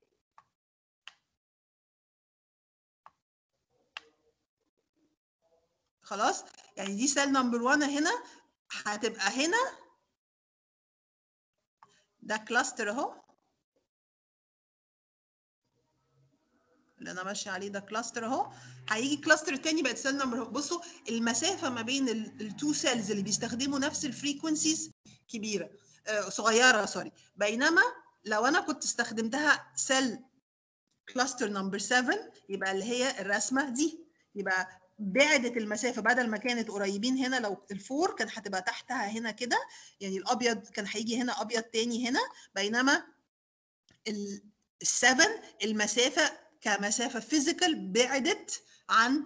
[SPEAKER 1] خلاص يعني دي سيل نمبر 1 هنا هتبقى هنا ده كلاستر اهو اللي انا ماشيه عليه ده كلاستر اهو هيجي كلاستر تاني بقت سيل نمبر بصوا المسافه ما بين التو سيلز اللي بيستخدموا نفس الفريكونسيز كبيره آه صغيره سوري بينما لو انا كنت استخدمتها سيل كلاستر نمبر 7 يبقى اللي هي الرسمه دي يبقى بعدت المسافه بدل ما كانت قريبين هنا لو الفور كان هتبقى تحتها هنا كده يعني الابيض كان هيجي هنا ابيض تاني هنا بينما ال7 المسافه كمسافه فيزيكال بعدت عن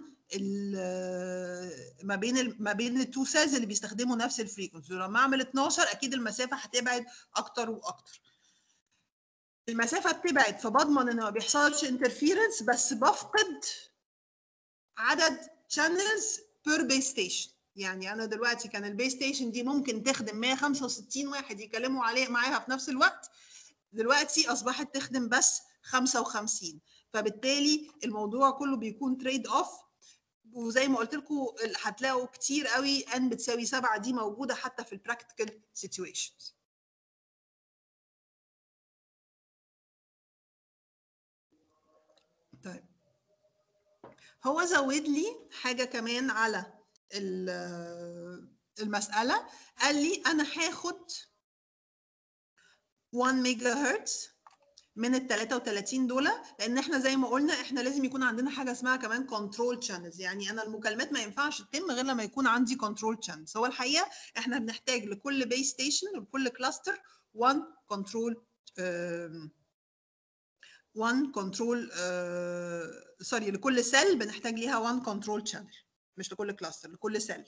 [SPEAKER 1] ما بين ما بين التو سيلز اللي بيستخدموا نفس الفريكونسي ولما اعمل 12 اكيد المسافه هتبعد اكتر واكتر المسافه بتبعد فبضمن ان ما بيحصلش انترفيرنس بس بفقد عدد شانلز بير بيس ستيشن يعني انا دلوقتي كان البيس ستيشن دي ممكن تخدم 165 واحد يكلموا عليه معاها في نفس الوقت دلوقتي اصبحت تخدم بس 55 فبالتالي الموضوع كله بيكون تريد اوف وزي ما قلت لكم هتلاقوا كتير قوي ان بتساوي 7 دي موجوده حتى في البراكتيكال سيتويشنز طيب هو زود لي حاجه كمان على المساله قال لي انا هاخد 1 ميجا هرتز من ال 33 دول لان احنا زي ما قلنا احنا لازم يكون عندنا حاجه اسمها كمان كنترول شانلز يعني انا المكالمات ما ينفعش تتم غير لما يكون عندي كنترول شانلز هو الحقيقه احنا بنحتاج لكل بيس ستيشن لكل كلاستر 1 كنترول 1 كنترول سوري لكل سيل بنحتاج ليها 1 كنترول شانل مش لكل كلاستر لكل سيل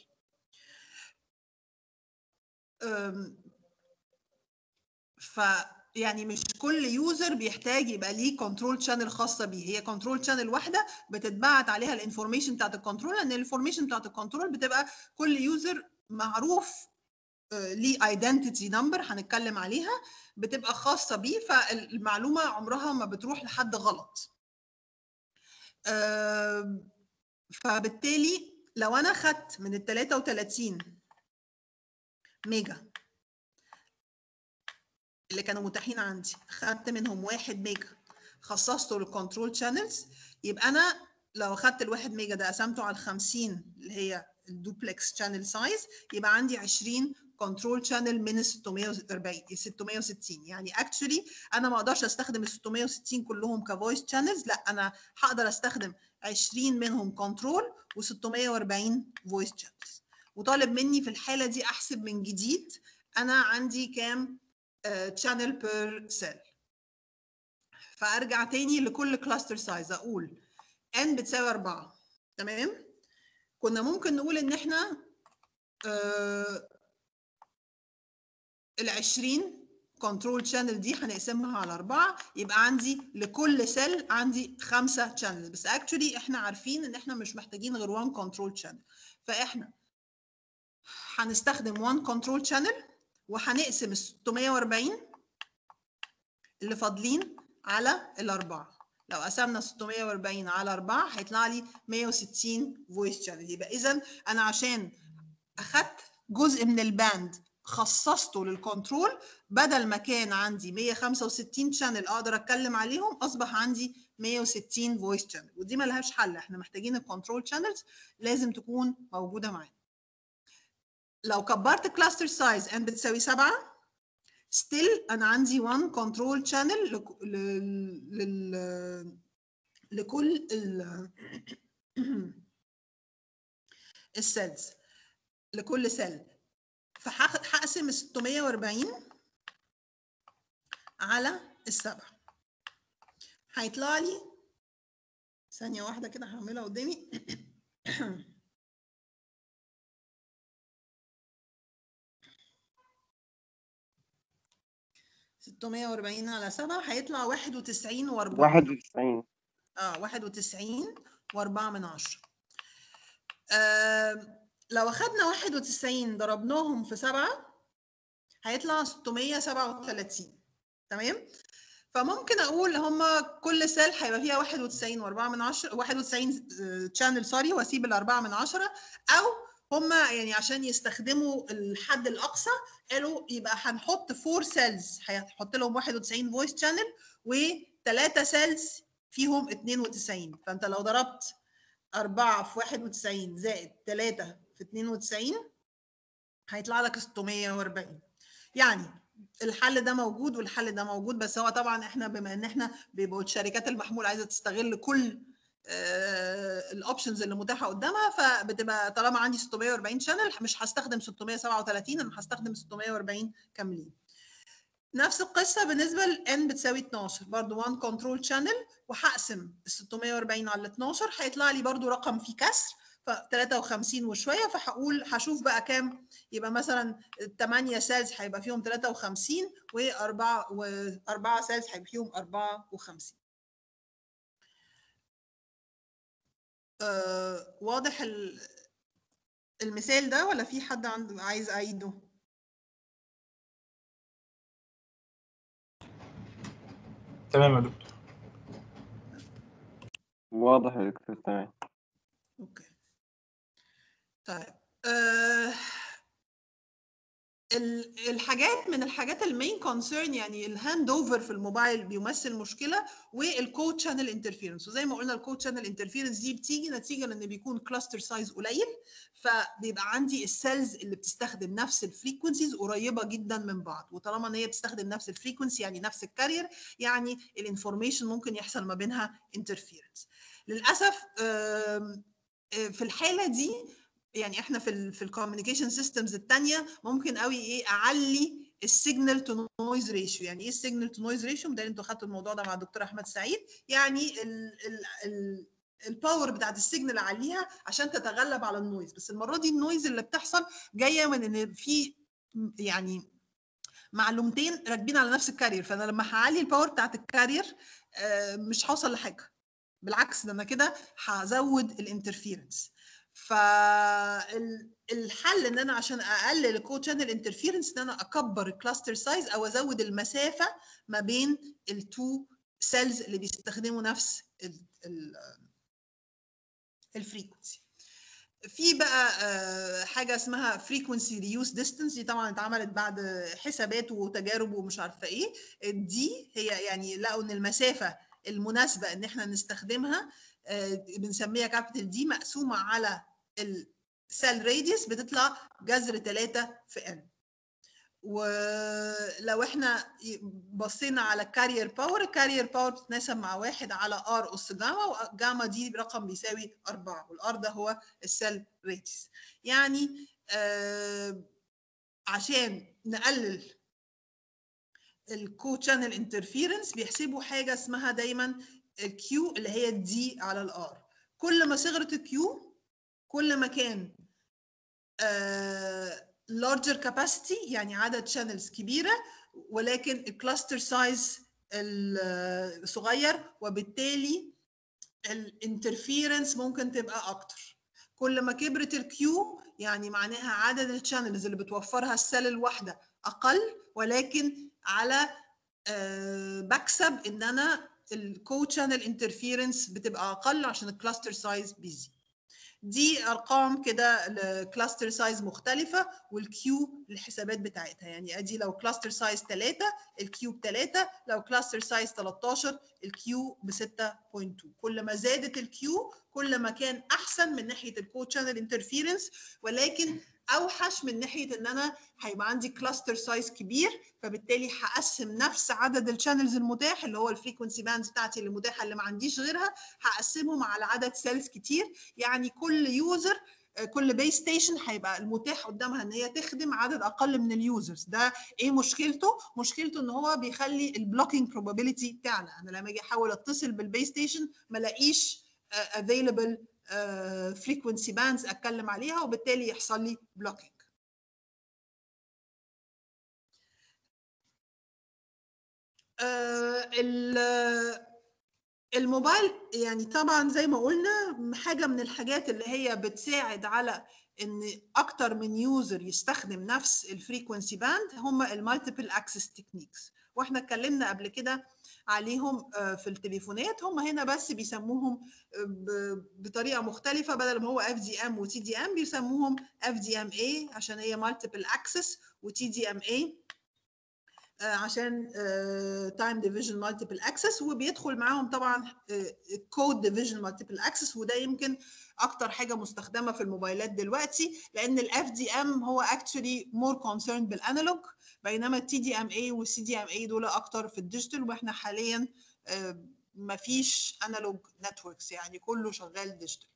[SPEAKER 1] ف يعني مش كل يوزر بيحتاج يبقى ليه كنترول شانل خاصه بيه هي كنترول شانل واحده بتتبعت عليها الانفورميشن بتاعت الكنترول لان الانفورميشن بتاعت الكنترول بتبقى كل يوزر معروف ليه ايدنتيتي نمبر هنتكلم عليها بتبقى خاصه بيه فالمعلومه عمرها ما بتروح لحد غلط فبالتالي لو انا خدت من ال 33 ميجا اللي كانوا متاحين عندي خدت منهم واحد ميجا خصصته للكنترول شانلز يبقى انا لو اخدت الواحد ميجا ده قسمته على ال 50 اللي هي الدوبلكس شانل سايز يبقى عندي 20 كنترول شانل من ال 640 660 يعني اكشولي انا ما اقدرش استخدم ال 660 كلهم كفويس شانلز لا انا هقدر استخدم 20 منهم كنترول و640 فويس شانلز وطالب مني في الحاله دي احسب من جديد انا عندي كام شانل بير سيل فارجع تاني لكل كلاستر سايز اقول n بتساوي 4 تمام كنا ممكن نقول ان احنا آه ال 20 كنترول شانل دي هنقسمها على أربعة يبقى عندي لكل سيل عندي خمسة شانل بس اكشولي احنا عارفين ان احنا مش محتاجين غير 1 كنترول شانل فاحنا هنستخدم 1 كنترول شانل وهنقسم ال 640 اللي فاضلين على الأربعة لو قسمنا 640 على 4 هيطلع لي 160 فويس شانل يبقى اذا انا عشان اخدت جزء من الباند خصصته للكنترول بدل ما كان عندي 165 شانل اقدر اتكلم عليهم اصبح عندي 160 فويس شانل ودي ما لهاش حل احنا محتاجين الكنترول شانلز لازم تكون موجوده معانا لو كبرت كلاستر سايز n بتساوي 7 ستيل انا عندي 1 كنترول شانل لل لكل ال السيلز لكل سيل فهقسم ال 640 على السبعة هيطلع لي ثانية واحدة كده هعملها قدامي ستمية وأربعين على سبعة هيطلع واحد وتسعين وأربعة
[SPEAKER 3] 91
[SPEAKER 1] اه واحد وتسعين وأربعة من عشرة آه لو أخدنا واحد وتسعين ضربناهم في سبعة هيطلع ستمية سبعة وتلاتين تمام فممكن أقول هما كل سيل هيبقى فيها واحد وتسعين وأربعة من عشرة واحد وتسعين شانل سوري وأسيب الأربعة من عشرة أو هما يعني عشان يستخدموا الحد الأقصى قالوا يبقى هنحط فور سيلز هيحط لهم 91 فويس شانل وثلاثة سيلز فيهم 92 فانت لو ضربت 4 في 91 زائد 3 في 92 هيطلع لك 640 يعني الحل ده موجود والحل ده موجود بس هو طبعا احنا بما ان احنا بيبقوا الشركات المحمول عايزه تستغل كل الاوبشنز اللي متاحه قدامها فبتبقى طالما عندي 640 شانل مش هستخدم 637 انا هستخدم 640 كاملين نفس القصه بالنسبه ل n بتساوي 12 برضو 1 كنترول شانل وهقسم ال 640 على 12 هيطلع لي برضو رقم فيه كسر ف 53 وشويه فهقول هشوف بقى كام يبقى مثلا 8 سيلز هيبقى فيهم 53 واربعه واربعه سيلز هيبقى فيهم 54 آه واضح المثال ده ولا في حد عنده عايز اعيده
[SPEAKER 4] تمام يا دكتور
[SPEAKER 3] واضح يا دكتور تمام
[SPEAKER 1] اوكي طيب آه الحاجات من الحاجات المين كونسيرن يعني الهاند اوفر في الموبايل بيمثل مشكله والكود شانل انترفيرنس وزي ما قلنا الكود شانل انترفيرنس دي بتيجي نتيجه لان بيكون كلاستر سايز قليل فبيبقى عندي السيلز اللي بتستخدم نفس الفريكونسيز قريبه جدا من بعض وطالما ان هي بتستخدم نفس الفريكونسي يعني نفس الكارير يعني الانفورميشن ممكن يحصل ما بينها انترفيرنس للاسف في الحاله دي يعني احنا في ال في الكوميونيكيشن سيستمز الثانيه ممكن قوي ايه اعلي السيجنال تو نويز ريشيو يعني ايه السيجنال تو نويز ريشيو ده انتوا خدتوا الموضوع ده مع الدكتور احمد سعيد يعني ال ال ال الباور بتاعت السيجنال اعليها عشان تتغلب على النويز بس المره دي النويز اللي بتحصل جايه من ان في يعني معلومتين راكبين على نفس الكارير فانا لما هعلي الباور بتاعت الكارير مش هوصل لحاجه بالعكس ده انا كده هزود الانترفيرنس فالحل ان انا عشان اقلل الكود شانل انترفيرنس ان انا اكبر الكلاستر سايز او ازود المسافه ما بين التو سيلز اللي بيستخدموا نفس الفريكونسي في بقى حاجه اسمها فريكونسي ريوز ديستانس دي طبعا اتعملت بعد حسابات وتجارب ومش عارفه ايه دي هي يعني لقوا ان المسافه المناسبه ان احنا نستخدمها آه، بنسميها كابيتال دي مقسومه على السيل راديوس بتطلع جذر 3 في ان ولو احنا بصينا على الكارير باور الكارير باور بتتناسب مع واحد على ار اس جاما وجاما دي رقم بيساوي 4 والار ده هو السيل راديوس يعني آه عشان نقلل الكو تشانل انترفيرنس بيحسبوا حاجه اسمها دايما الكيو اللي هي الدي على الار كل ما صغرت الكيو كل ما كان آه larger capacity يعني عدد شانلز كبيره ولكن الكلاستر سايز صغير وبالتالي الانترفيرنس ممكن تبقى اكتر كل ما كبرت الكيو يعني معناها عدد الشانلز اللي بتوفرها السيل الواحده اقل ولكن على آه بكسب ان انا الكو شانل انترفيرنس بتبقى اقل عشان الكلاستر سايز بيزيد دي ارقام كده لكلاستر سايز مختلفه والكيو الحسابات بتاعتها يعني ادي لو كلاستر سايز 3 الكيو ب 3 لو كلاستر سايز 13 الكيو ب 6.2 كل ما زادت الكيو كل ما كان احسن من ناحيه الكو شانل انترفيرنس ولكن اوحش من ناحيه ان انا هيبقى عندي كلاستر سايز كبير فبالتالي هقسم نفس عدد الشانلز المتاح اللي هو الفريكونسي باندز بتاعتي اللي متاحه اللي ما عنديش غيرها هقسمهم على عدد سيلز كتير يعني كل يوزر كل بيس ستيشن هيبقى المتاح قدامها ان هي تخدم عدد اقل من اليوزرز ده ايه مشكلته مشكلته ان هو بيخلي البلوكينج probability تعلى انا لما اجي احاول اتصل بالبيس ستيشن ما الاقيش available فريكونسي باندز اتكلم عليها وبالتالي يحصل لي بلوكينج الموبايل يعني طبعا زي ما قلنا حاجه من الحاجات اللي هي بتساعد على ان اكتر من يوزر يستخدم نفس الفريكونسي باند هم المالتيبل اكسس تكنيكس واحنا اتكلمنا قبل كده عليهم في التليفونات هم هنا بس بيسموهم بطريقه مختلفه بدل ما هو اف دي ام وتي دي ام بيسموهم اف دي ام اي عشان هي مالتيبل اكسس وتي دي ام اي عشان تايم ديفيجن مالتيبل اكسس وبيدخل معاهم طبعا كود ديفيجن مالتيبل اكسس وده يمكن اكتر حاجه مستخدمه في الموبايلات دلوقتي لان الاف دي ام هو اكشولي مور كونسيرند بالانالوج بينما التي دي ام اي والسي دي ام اي دول اكتر في الديجيتال واحنا حاليا ما فيش انالوج نتوركس يعني كله شغال ديجيتال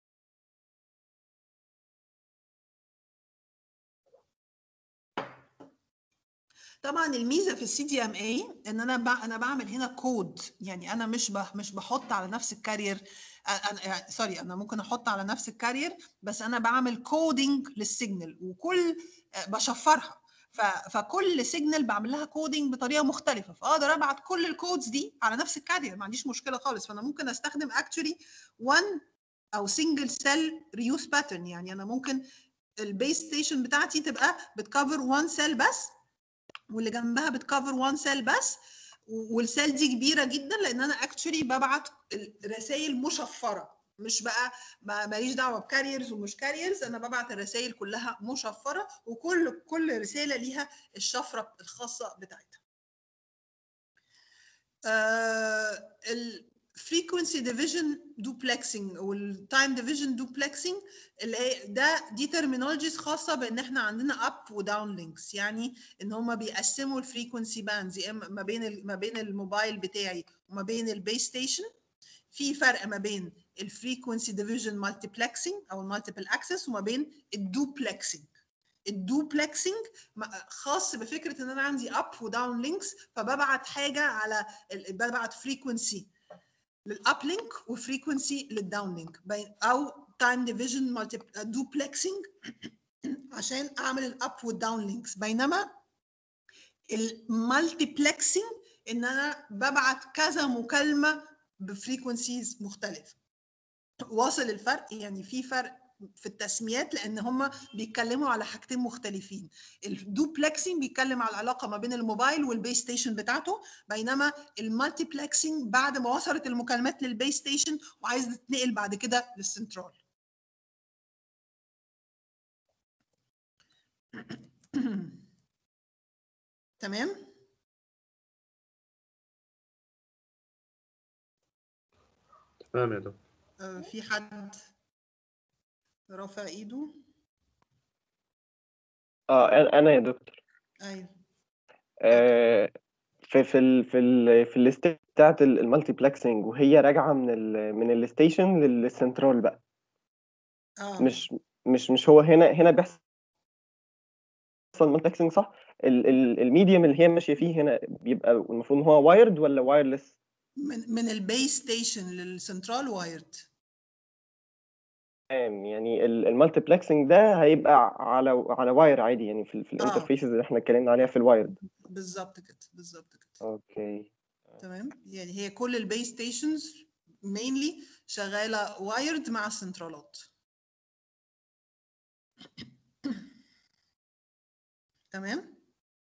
[SPEAKER 1] طبعا الميزه في السي دي ام اي ان انا انا بعمل هنا كود يعني انا مش مش بحط على نفس الكارير أنا سوري انا ممكن احط على نفس الكارير بس انا بعمل كودينج للسيجنال وكل بشفرها فكل سيجنال بعمل لها كودينج بطريقه مختلفه فاقدر ابعت كل الكودز دي على نفس الكارير ما عنديش مشكله خالص فانا ممكن استخدم اكشولي 1 او سنجل سيل ريوز باترن يعني انا ممكن البيس ستيشن بتاعتي تبقى بتكفر 1 سيل بس واللي جنبها بتكفر 1 سيل بس والسيل دي كبيره جدا لان انا اكشولي ببعت رسائل مشفره مش بقى ماليش دعوه بكاريرز ومش كاريرز انا ببعت الرسائل كلها مشفره وكل كل رساله ليها الشفره الخاصه بتاعتها آه الفريكونسي ديفيجن دوبلكسنج والتايم ديفيجن دوبلكسنج اللي هي ده دي ترمينولوجيز خاصه بان احنا عندنا اب وداون لينكس يعني ان هم بيقسموا الفريكونسي باندز ما بين ما بين الموبايل بتاعي وما بين البيس ستيشن في فرق ما بين الفريكونسي ديفيجن مالتيبلكسنج او المالتيبل اكسس وما بين الدوبلكسنج الدوبلكسنج خاص بفكره ان انا عندي اب وداون لينكس فببعت حاجه على ببعت فريكونسي للاب لينك وفريكونسي للداون لينك او تايم ديفيجن دوبلكسنج عشان اعمل الاب والداون لينكس بينما المالتيبلكسنج ان انا ببعت كذا مكالمه بفريكونسيز مختلفه واصل الفرق يعني في فرق في التسميات لان هم بيتكلموا على حاجتين مختلفين الدوبلكسنج بيتكلم على العلاقه ما بين الموبايل والبيس ستيشن بتاعته بينما المالتيبلكسنج بعد ما وصلت المكالمات للبيس ستيشن وعايز تتنقل بعد كده للسنترال تمام
[SPEAKER 5] تمام يا دكتور
[SPEAKER 1] آه، في حد رافع ايده
[SPEAKER 3] اه أنا- انا يا دكتور
[SPEAKER 1] ايوه
[SPEAKER 3] آه، في في ال في ال في الليست بتاعت ال- المالتيبلكسنج وهي راجعه من ال من الستيشن للسنترال بقى
[SPEAKER 1] اه
[SPEAKER 3] مش مش مش هو هنا هنا بيحصل مالتيبلكسنج صح ال ال الميديوم اللي هي ماشيه فيه هنا بيبقى المفروض ان هو وايرد ولا وايرلس
[SPEAKER 1] من من البيس ستيشن للسنترال وايرد
[SPEAKER 3] تمام يعني المالتيبلكسنج ده هيبقى على على واير عادي يعني في, ال- في الانترفيسز اللي احنا اتكلمنا عليها في الوايرد
[SPEAKER 1] بالظبط كده بالظبط كده
[SPEAKER 3] اوكي
[SPEAKER 1] تمام يعني هي كل البيس ستيشنز مينلي شغاله وايرد مع السنترالات تمام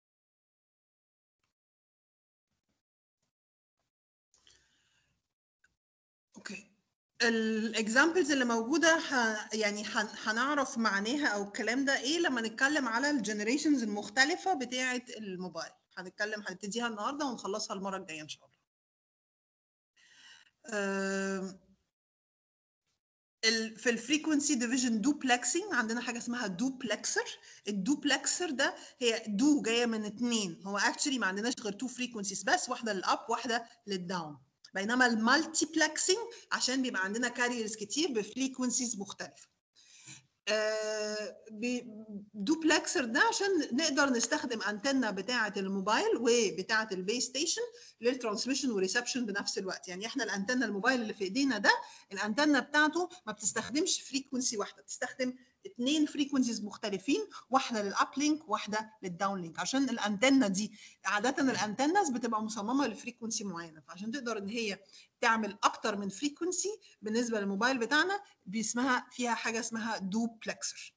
[SPEAKER 1] اوكي الاكزامبلز اللي موجوده ح... يعني هن... هنعرف معناها او الكلام ده ايه لما نتكلم على الجنريشنز المختلفه بتاعه الموبايل هنتكلم هنبتديها النهارده ونخلصها المره الجايه ان شاء الله آم، ال- في الفريكونسي ديفيجن دوبلكسنج عندنا حاجه اسمها دوبلكسر الدوبلكسر ده هي دو جايه من اتنين هو اكشلي ما عندناش غير تو فريكونسيز بس واحده للاب واحده للداون بينما المالتيبلكسنج عشان بيبقى عندنا كاريرز كتير بفريكونسيز مختلفه دوبلكسر ده عشان نقدر نستخدم انتنا بتاعه الموبايل وبتاعه البيس ستيشن للترانسميشن وريسبشن بنفس الوقت يعني احنا الانتنا الموبايل اللي في ايدينا ده الانتنا بتاعته ما بتستخدمش فريكونسي واحده بتستخدم اثنين فريكونسيز مختلفين واحده للاب لينك واحده للداون لينك عشان الانتنا دي عاده الانتنز بتبقى مصممه لفريكونسي معينه فعشان تقدر ان هي تعمل اكتر من فريكونسي بالنسبه للموبايل بتاعنا اسمها فيها حاجه اسمها دوبلكسر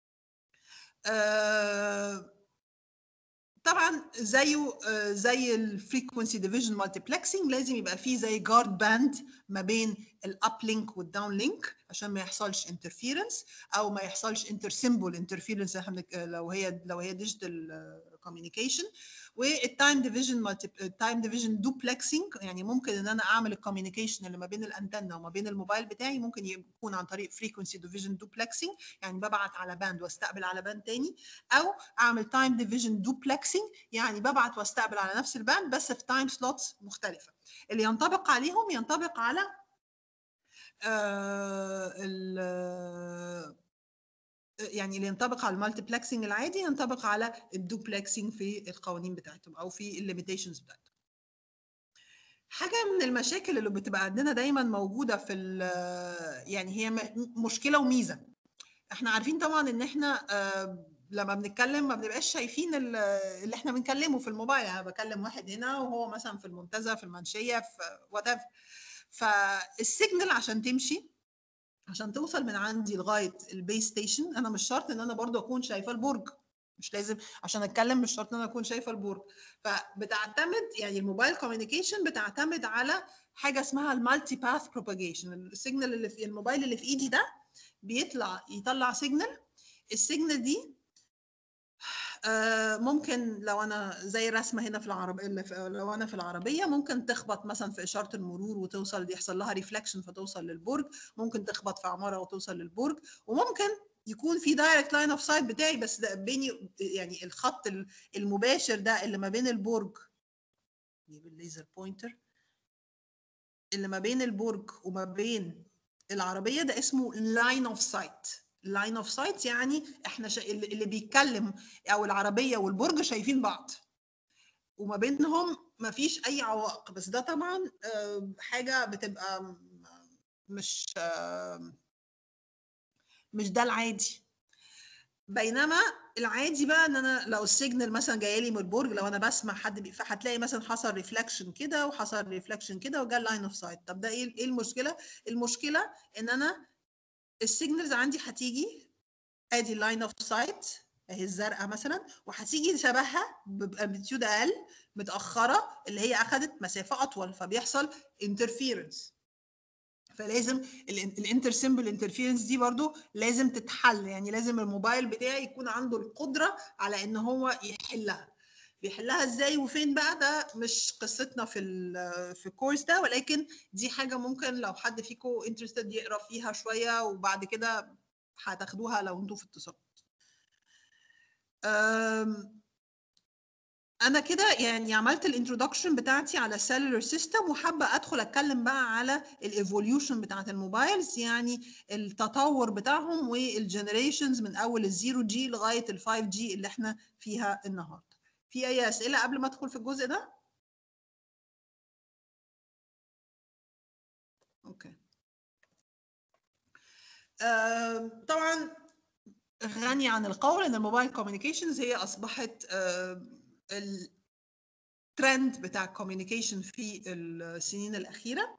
[SPEAKER 1] آه طبعا زيه آه، زي الفريكونسي ديفيجن مالتيبلكسنج لازم يبقى فيه زي جارد باند ما بين الاب لينك والداون لينك عشان ما يحصلش انترفيرنس او ما يحصلش انتر سيمبل انترفيرنس لو هي لو هي ديجيتال كوميونيكيشن والتايم ديفيجن التايم ديفيجن دوبلكسنج يعني ممكن ان انا اعمل الكوميونيكيشن اللي ما بين الانتنه وما بين الموبايل بتاعي ممكن يكون عن طريق فريكونسي ديفيجن دوبلكسنج يعني ببعت على باند واستقبل على باند تاني او اعمل تايم ديفيجن دوبلكسنج يعني ببعت واستقبل على نفس الباند بس في تايم سلوتس مختلفه اللي ينطبق عليهم ينطبق على آه ال يعني اللي ينطبق على المالتيبلكسنج العادي ينطبق على الدوبلكسنج في القوانين بتاعتهم او في الليميتيشنز بتاعتهم حاجه من المشاكل اللي بتبقى عندنا دايما موجوده في يعني هي م- مشكله وميزه احنا عارفين طبعا ان احنا آه، لما بنتكلم ما بنبقاش شايفين ال- اللي احنا بنكلمه في الموبايل يعني بكلم واحد هنا وهو مثلا في المنتزه في المنشيه في وات فالسيجنال عشان تمشي عشان توصل من عندي لغايه البيس ستيشن انا مش شرط ان انا برضو اكون شايفه البرج مش لازم عشان اتكلم مش شرط ان انا اكون شايفه البرج فبتعتمد يعني الموبايل كوميونيكيشن بتعتمد على حاجه اسمها المالتي باث بروباجيشن السيجنال اللي في الموبايل اللي في ايدي ده بيطلع يطلع سيجنال السيجنال دي آه، ممكن لو انا زي الرسمه هنا في العربيه اللي في لو انا في العربيه ممكن تخبط مثلا في اشاره المرور وتوصل يحصل لها ريفلكشن فتوصل للبرج ممكن تخبط في عماره وتوصل للبرج وممكن يكون في دايركت لاين اوف سايت بتاعي بس ده بيني يعني الخط ال- المباشر ده اللي ما بين البرج نجيب الليزر بوينتر اللي ما بين البرج وما بين العربيه ده اسمه لاين اوف سايت لاين اوف سايت يعني احنا شا... اللي اللي بيتكلم او العربيه والبرج شايفين بعض وما بينهم ما فيش اي عوائق بس ده طبعا آه، حاجه بتبقى م- مش آه، مش ده العادي بينما العادي بقى ان انا لو السيجنال مثلا جايه لي من البرج لو انا بسمع حد بي... فهتلاقي مثلا حصل ريفلكشن كده وحصل ريفلكشن كده وجا اللاين اوف سايت طب ده ايه ايه المشكله المشكله ان انا السيجنالز عندي هتيجي ادي اللاين اوف سايت اهي الزرقاء مثلا وهتيجي شبهها بامبليتيود اقل متاخره اللي هي اخذت مسافه اطول فبيحصل انترفيرنس فلازم الانتر سيمبل انترفيرنس دي برضو لازم تتحل يعني لازم الموبايل بتاعي يكون عنده القدره على ان هو يحلها بيحلها ازاي وفين بقى ده مش قصتنا في ال- في الكورس ده ولكن دي حاجه ممكن لو حد فيكم انترستد يقرا فيها شويه وبعد كده هتاخدوها لو انتوا في اتصالات أم، انا كده يعني عملت الانترودكشن بتاعتي على السيلولر سيستم وحابه ادخل اتكلم بقى على الايفوليوشن بتاعت الموبايلز يعني التطور بتاعهم والجنريشنز من اول الزيرو جي لغايه الفايف جي اللي احنا فيها النهارده في اي اسئله قبل ما ادخل في الجزء ده اوكي آم، طبعا غني عن القول ان الموبايل كوميونيكيشنز هي اصبحت الترند بتاع الكوميونيكيشن في السنين الاخيره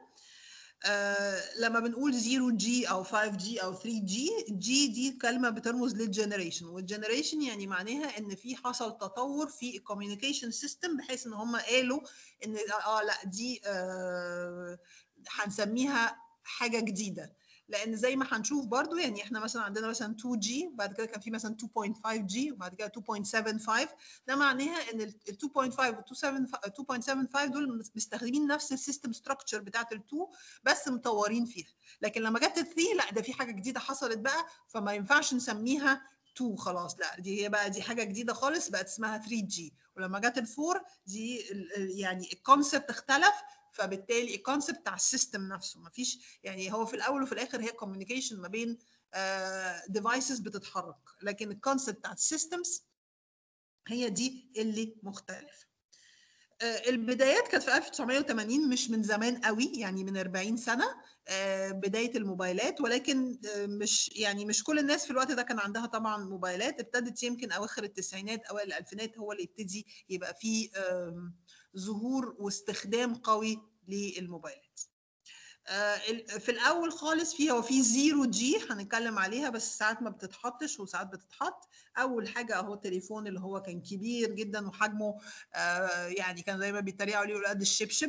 [SPEAKER 1] آه، لما بنقول 0 جي او 5 جي او 3 جي جي دي كلمه بترمز للجنريشن والجنريشن يعني معناها ان في حصل تطور في الكوميونيكيشن سيستم بحيث ان هم قالوا ان اه لا دي آه، هنسميها حاجه جديده لان زي ما هنشوف برضو يعني احنا مثلا عندنا مثلا 2 جي بعد كده كان في مثلا 2.5 جي وبعد كده 2.75 ده معناها ان ال 2.5 وال 2.75 دول مستخدمين نفس السيستم ستراكشر بتاعت ال 2 بس مطورين فيها لكن لما جت ال 3 لا ده في حاجه جديده حصلت بقى فما ينفعش نسميها 2 خلاص لا دي هي بقى دي حاجه جديده خالص بقت اسمها 3 جي ولما جت ال 4 دي ال- ال- يعني الكونسبت اختلف فبالتالي الكونسبت بتاع السيستم نفسه ما فيش يعني هو في الاول وفي الاخر هي كوميونيكيشن ما بين ديفايسز بتتحرك لكن الكونسبت بتاع السيستمز هي دي اللي مختلفه آه، البدايات كانت في 1980 مش من زمان قوي يعني من 40 سنه آه، بدايه الموبايلات ولكن آه، مش يعني مش كل الناس في الوقت ده كان عندها طبعا موبايلات ابتدت يمكن اواخر التسعينات اوائل الالفينات هو اللي يبتدي يبقى فيه آم، ظهور واستخدام قوي للموبايلات آه، ال- في الاول خالص في هو في زيرو جي هنتكلم عليها بس ساعات ما بتتحطش وساعات بتتحط اول حاجه اهو التليفون اللي هو كان كبير جدا وحجمه آه، يعني كان زي ما بيتريقوا عليه يقولوا قد الشبشب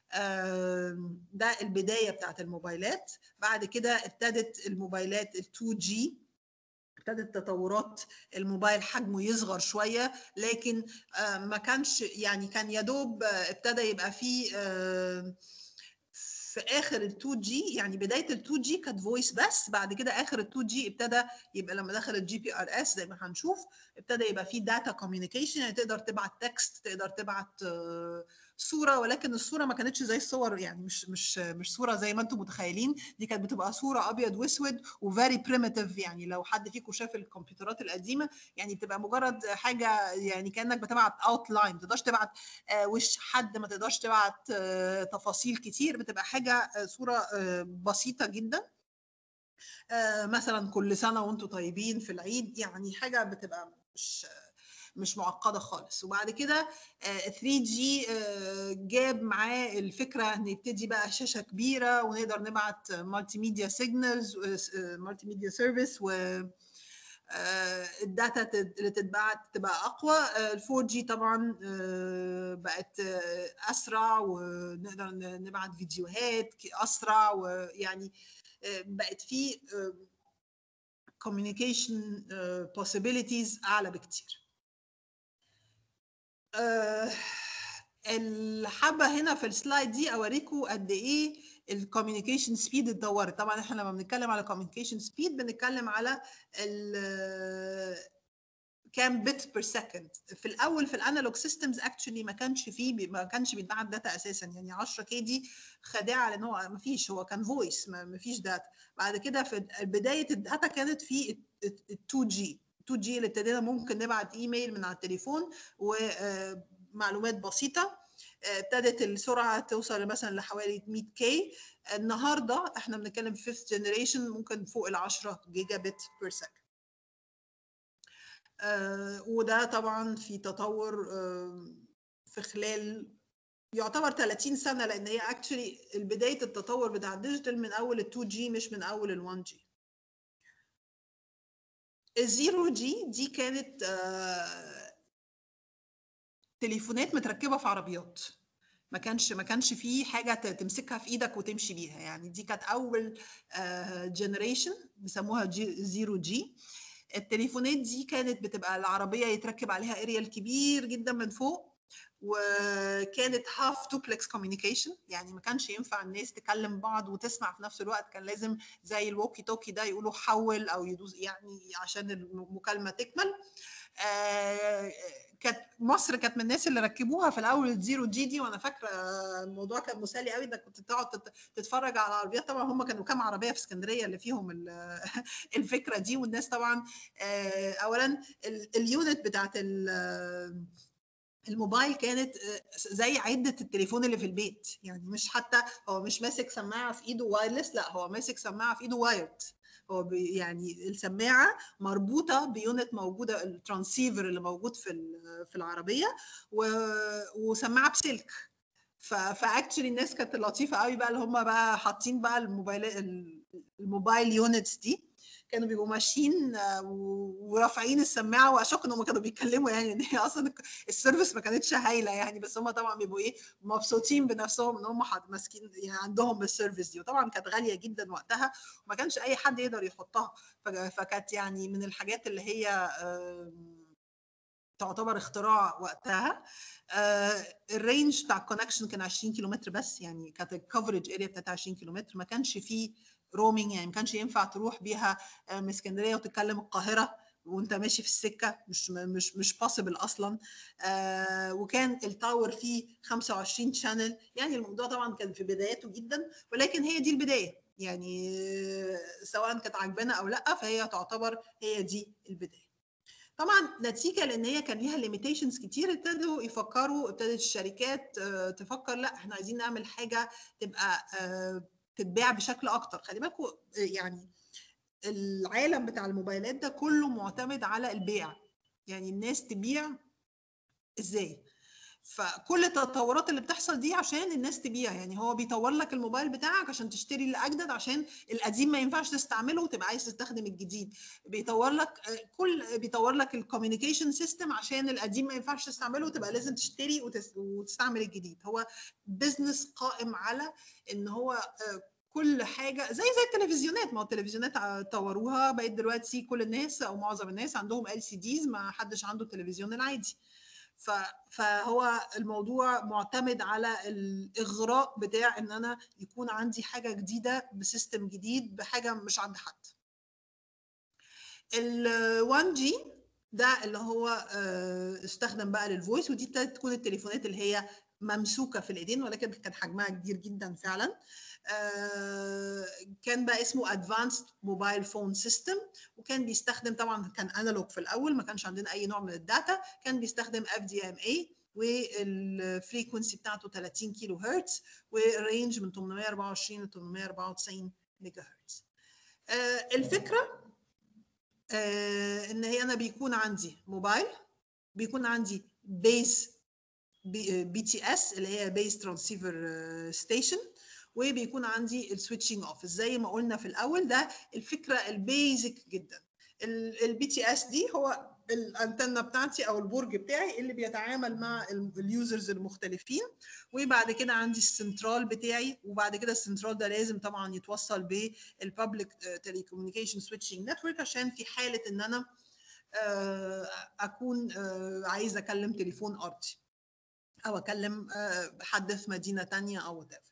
[SPEAKER 1] آه، ده البدايه بتاعت الموبايلات بعد كده ابتدت الموبايلات ال 2 جي ابتدت تطورات الموبايل حجمه يصغر شويه لكن آه، ما كانش يعني كان يا دوب آه، ابتدى يبقى فيه آه، في اخر ال 2 جي يعني بدايه ال 2 جي كانت فويس بس بعد كده اخر ال 2 جي ابتدى يبقى لما دخل الجي بي ار اس زي ما هنشوف ابتدى يبقى فيه داتا كوميونيكيشن يعني تقدر تبعت تكست تقدر تبعت آه، صوره ولكن الصوره ما كانتش زي الصور يعني مش مش مش صوره زي ما انتم متخيلين دي كانت بتبقى صوره ابيض واسود وفيري بريميتيف يعني لو حد فيكم شاف الكمبيوترات القديمه يعني بتبقى مجرد حاجه يعني كانك بتبعت اوتلاين ما تقدرش تبعت آه، وش حد ما تقدرش تبعت آه، تفاصيل كتير بتبقى حاجه آه، صوره آه، بسيطه جدا آه، مثلا كل سنه وانتم طيبين في العيد يعني حاجه بتبقى مش مش معقده خالص وبعد كده آه، 3G آه، جاب معاه الفكره ان يبتدي بقى شاشه كبيره ونقدر نبعت مالتي ميديا سيجنالز مالتي ميديا سيرفيس و آه، الداتا تد- اللي تتبعت تبقى اقوى ال 4G طبعا آه، بقت آه، اسرع ونقدر ن- نبعت فيديوهات ك- اسرع ويعني آه، بقت في آه، communication آه، possibilities اعلى بكتير آه، الحبه هنا في السلايد دي اوريكم قد ايه الكوميونيكيشن سبيد اتطورت طبعا احنا لما بنتكلم على كوميونيكيشن سبيد بنتكلم على ال كام بت بير سكند في الاول في الانالوج سيستمز اكشولي ما كانش فيه بي- ما كانش بيتبعت داتا اساسا يعني 10 كي دي خادعه لان هو ما فيش هو كان فويس ما فيش داتا بعد كده في بدايه الداتا كانت في ال 2 جي 2 جي اللي ابتدينا ممكن نبعت ايميل من على التليفون ومعلومات بسيطه آه، ابتدت السرعه توصل مثلا لحوالي 100 كي النهارده احنا بنتكلم في 5 جنريشن ممكن فوق ال 10 جيجا بت بير سكند آه، وده طبعا في تطور آه، في خلال يعتبر 30 سنه لان هي اكشلي بدايه التطور بتاع الديجيتال من اول ال 2 جي مش من اول ال 1 جي الزيرو جي دي كانت آه، تليفونات متركبه في عربيات ما كانش ما كانش فيه حاجه ت- تمسكها في ايدك وتمشي بيها يعني دي كانت اول جنريشن بيسموها جي زيرو جي التليفونات دي كانت بتبقى العربيه يتركب عليها اريال كبير جدا من فوق وكانت هاف دوبلكس كوميونيكيشن يعني ما كانش ينفع الناس تكلم بعض وتسمع في نفس الوقت كان لازم زي الووكي توكي ده يقولوا حول او يدوس يعني عشان المكالمه تكمل آه، كانت مصر كانت من الناس اللي ركبوها في الاول الزيرو جي دي وانا فاكره الموضوع كان مسلي قوي انك كنت تقعد تت- تتفرج على العربيات طبعا هم كانوا كام عربيه في اسكندريه اللي فيهم ال- الفكره دي والناس طبعا آه، اولا ال- اليونت بتاعت ال- الموبايل كانت آه، زي عدة التليفون اللي في البيت يعني مش حتى هو مش ماسك سماعة في ايده وايرلس لا هو ماسك سماعة في ايده وايرد هو بي يعني السماعة مربوطة بيونت موجودة الترانسيفر اللي موجود في ال- في العربية و- وسماعة بسلك فاكشلي الناس كانت لطيفة قوي بقى اللي هم بقى حاطين بقى الموبايل الموبايل يونتس دي كانوا بيبقوا ماشيين آه، و- ورافعين السماعه واشك انهم كانوا بيتكلموا يعني ان هي اصلا السيرفيس ما كانتش هايله يعني بس هم طبعا بيبقوا ايه مبسوطين بنفسهم ان هم حد- ماسكين يعني عندهم السيرفيس دي وطبعا كانت غاليه جدا وقتها وما كانش اي حد يقدر يحطها ف- فكانت يعني من الحاجات اللي هي آم، تعتبر اختراع وقتها آه الرينج بتاع الكونكشن كان 20 كيلومتر بس يعني كانت الكفرج اريا بتاعت 20 كيلومتر ما كانش فيه رومينج يعني ما كانش ينفع تروح بيها آه، من اسكندريه وتتكلم القاهره وانت ماشي في السكه مش مش مش بوسيبل اصلا آه وكان التاور فيه 25 شانل يعني الموضوع طبعا كان في بداياته جدا ولكن هي دي البدايه يعني آه، سواء كانت عاجبانا او لا فهي تعتبر هي دي البدايه طبعا نتيجه لان هي كان ليها ليميتيشنز كتير ابتدوا يفكروا ابتدت الشركات آه، تفكر لا احنا عايزين نعمل حاجه تبقى آه، تتباع بشكل اكتر خلي بالكم يعني العالم بتاع الموبايلات ده كله معتمد على البيع يعني الناس تبيع ازاي فكل التطورات اللي بتحصل دي عشان الناس تبيع يعني هو بيطور لك الموبايل بتاعك عشان تشتري اللي اجدد عشان القديم ما ينفعش تستعمله وتبقى عايز تستخدم الجديد بيطور لك آه، كل بيطور لك الكوميونيكيشن سيستم عشان القديم ما ينفعش تستعمله وتبقى لازم تشتري وتس- وتستعمل الجديد هو بزنس قائم على ان هو آه، كل حاجه زي زي التلفزيونات ما هو التلفزيونات ع- طوروها بقت دلوقتي كل الناس او معظم الناس عندهم ال سي ديز ما حدش عنده التلفزيون العادي ف- فهو الموضوع معتمد على الاغراء بتاع ان انا يكون عندي حاجه جديده بسيستم جديد بحاجه مش عند حد ال 1 جي ده اللي هو آه، استخدم بقى للفويس ودي ابتدت تكون التليفونات اللي هي ممسوكه في الايدين ولكن كان حجمها كبير جدا فعلا آه، كان بقى اسمه ادفانسد موبايل فون سيستم وكان بيستخدم طبعا كان انالوج في الاول ما كانش عندنا اي نوع من الداتا كان بيستخدم اف دي ام اي والفريكونسي بتاعته 30 كيلو هرتز والرينج من 824 ل 894 ميجا هرتز آه، الفكره آه، ان هي انا بيكون عندي موبايل بيكون عندي بيز بي تي اس اللي هي بيز ترانسيفر ستيشن وبيكون عندي السويتشنج اوف زي ما قلنا في الاول ده الفكره البيزك جدا البي تي اس دي هو الانتنه بتاعتي او البرج بتاعي اللي بيتعامل مع اليوزرز المختلفين وبعد كده عندي السنترال بتاعي وبعد كده السنترال ده لازم طبعا يتوصل بالبابليك تيليكوميونيكيشن سويتشنج نتورك عشان في حاله ان انا آه، اكون آه، عايزه اكلم تليفون ارضي او اكلم آه، حد في مدينه تانية او whatever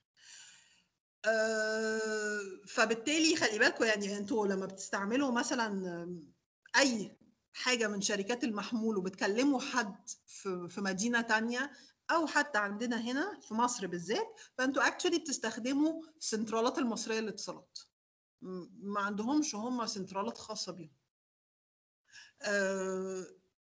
[SPEAKER 1] آه، فبالتالي خلي بالكم يعني انتوا لما بتستعملوا مثلا آم، اي حاجه من شركات المحمول وبتكلموا حد في في مدينه تانية او حتى عندنا هنا في مصر بالذات فانتوا اكشولي بتستخدموا السنترالات المصريه للاتصالات م- ما عندهمش هم سنترالات خاصه بيهم آه،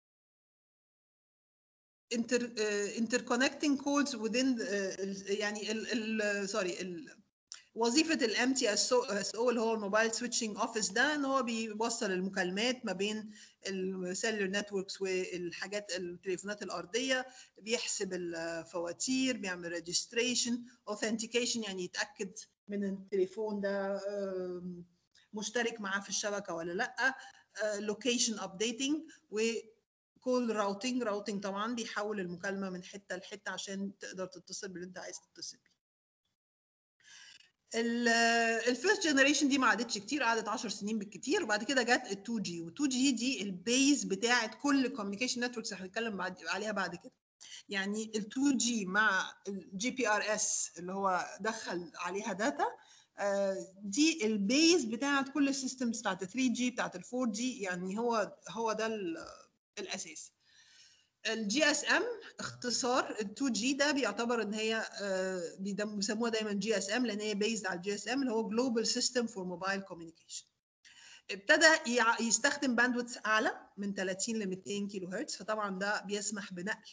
[SPEAKER 1] inter uh, interconnecting codes within uh, ال- يعني ال ال سوري ال وظيفة الام تي اس او اللي هو الموبايل سويتشنج اوفيس ده ان هو بيوصل المكالمات ما بين السيلولر نتوركس والحاجات التليفونات الارضيه بيحسب الفواتير بيعمل ريجستريشن اوثنتيكيشن يعني يتاكد من التليفون ده آم، مشترك معاه في الشبكه ولا لا لوكيشن ابديتنج و كول راوتنج راوتنج طبعا بيحول المكالمه من حته لحته عشان تقدر تتصل باللي انت عايز تتصل بيه الفيرست جنريشن دي ما عادتش كتير قعدت 10 سنين بالكتير وبعد كده جت ال 2 جي وال 2 جي دي البيز بتاعت كل الكوميونيكيشن نتوركس هنتكلم بعد عليها بعد كده يعني ال 2 جي مع الجي بي ار اس اللي هو دخل عليها داتا دي البيز بتاعت كل السيستمز بتاعت 3 جي بتاعت ال 4 جي يعني هو هو ده الاساس الجي اس ام اختصار ال 2 جي ده بيعتبر ان هي بيسموها دايما جي اس ام لان هي بيزد على الجي اس ام اللي هو جلوبال سيستم فور موبايل كوميونيكيشن ابتدى يستخدم باندويث اعلى من 30 ل 200 كيلو هرتز فطبعا ده بيسمح بنقل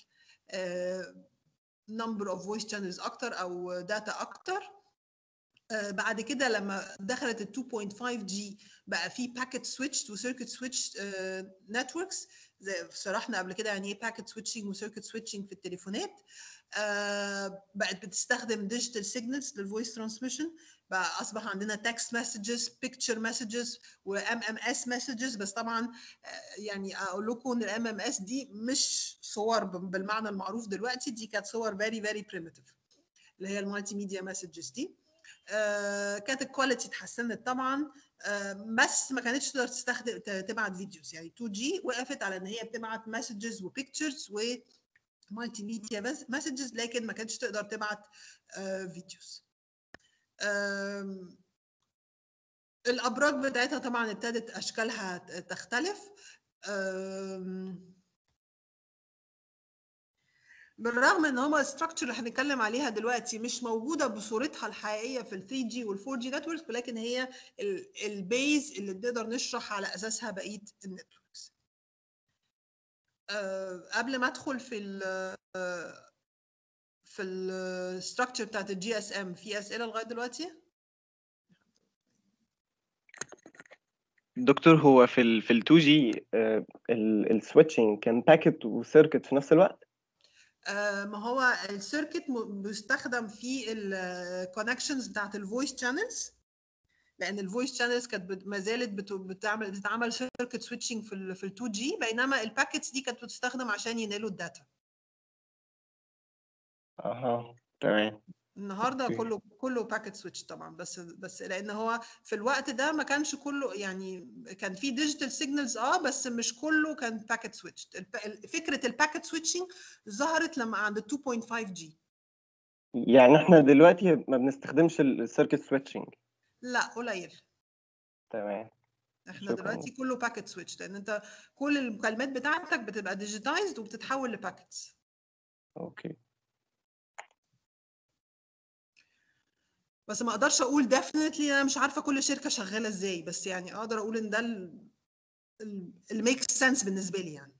[SPEAKER 1] نمبر اوف فويس شانلز اكتر او داتا اكتر بعد كده لما دخلت ال 2.5 جي بقى في باكيت سويتش وسيركت سويتش نتوركس زي شرحنا قبل كده يعني ايه باكيت سويتشنج وسيركت سويتشنج في التليفونات آه بقت بتستخدم ديجيتال سيجنالز للفويس ترانسميشن بقى اصبح عندنا تكست مسجز بيكتشر مسجز وام ام اس مسجز بس طبعا آه يعني اقول لكم ان الام ام اس دي مش صور بالمعنى المعروف دلوقتي دي كانت صور فيري فيري بريمتيف اللي هي المالتي ميديا مسجز دي آه كانت الكواليتي اتحسنت طبعا آه بس ما كانتش تقدر تستخدم تبعت فيديوز يعني 2 جي وقفت على ان هي بتبعت مسجز وبيكتشرز و مالتي ميديا مسجز لكن ما كانتش تقدر تبعت آه فيديوز الابراج بتاعتها طبعا ابتدت اشكالها تختلف بالرغم ان هو الستراكشر اللي هنتكلم عليها دلوقتي مش موجوده بصورتها الحقيقيه في ال 3 جي وال 4 جي نتوركس ولكن هي البيز اللي بنقدر نشرح على اساسها بقيه النتوركس. أه قبل ما ادخل في ال في الستراكشر بتاعت الجي اس ام في اسئله لغايه دلوقتي؟
[SPEAKER 3] دكتور هو في ال في ال 2 جي السويتشنج كان باكيت وسيركت في نفس الوقت؟
[SPEAKER 1] آه ما هو السيركت بيستخدم في الكونكشنز بتاعت الفويس شانلز لان الفويس شانلز كانت ما زالت بتعمل بتتعمل سيركت سويتشنج في ال في ال 2 جي بينما الباكيتس دي كانت بتستخدم عشان ينقلوا الداتا
[SPEAKER 3] اها تمام
[SPEAKER 1] النهارده
[SPEAKER 3] أوكي.
[SPEAKER 1] كله كله باكيت سويتش طبعا بس بس لان هو في الوقت ده ما كانش كله يعني كان في ديجيتال سيجنالز اه بس مش كله كان باكيت سويتش فكره الباكيت سويتشنج ظهرت لما عند 2.5 جي
[SPEAKER 3] يعني احنا دلوقتي ما بنستخدمش السيركت سويتشنج
[SPEAKER 1] لا قليل
[SPEAKER 3] تمام
[SPEAKER 1] احنا
[SPEAKER 3] شكراً.
[SPEAKER 1] دلوقتي كله باكيت سويتش لان انت كل المكالمات بتاعتك بتبقى ديجيتايزد وبتتحول لباكيتس
[SPEAKER 3] اوكي
[SPEAKER 1] بس ما اقدرش اقول ديفينتلي انا مش عارفه كل شركه شغاله ازاي بس يعني اقدر اقول ان ده اللي ميك سنس بالنسبه لي يعني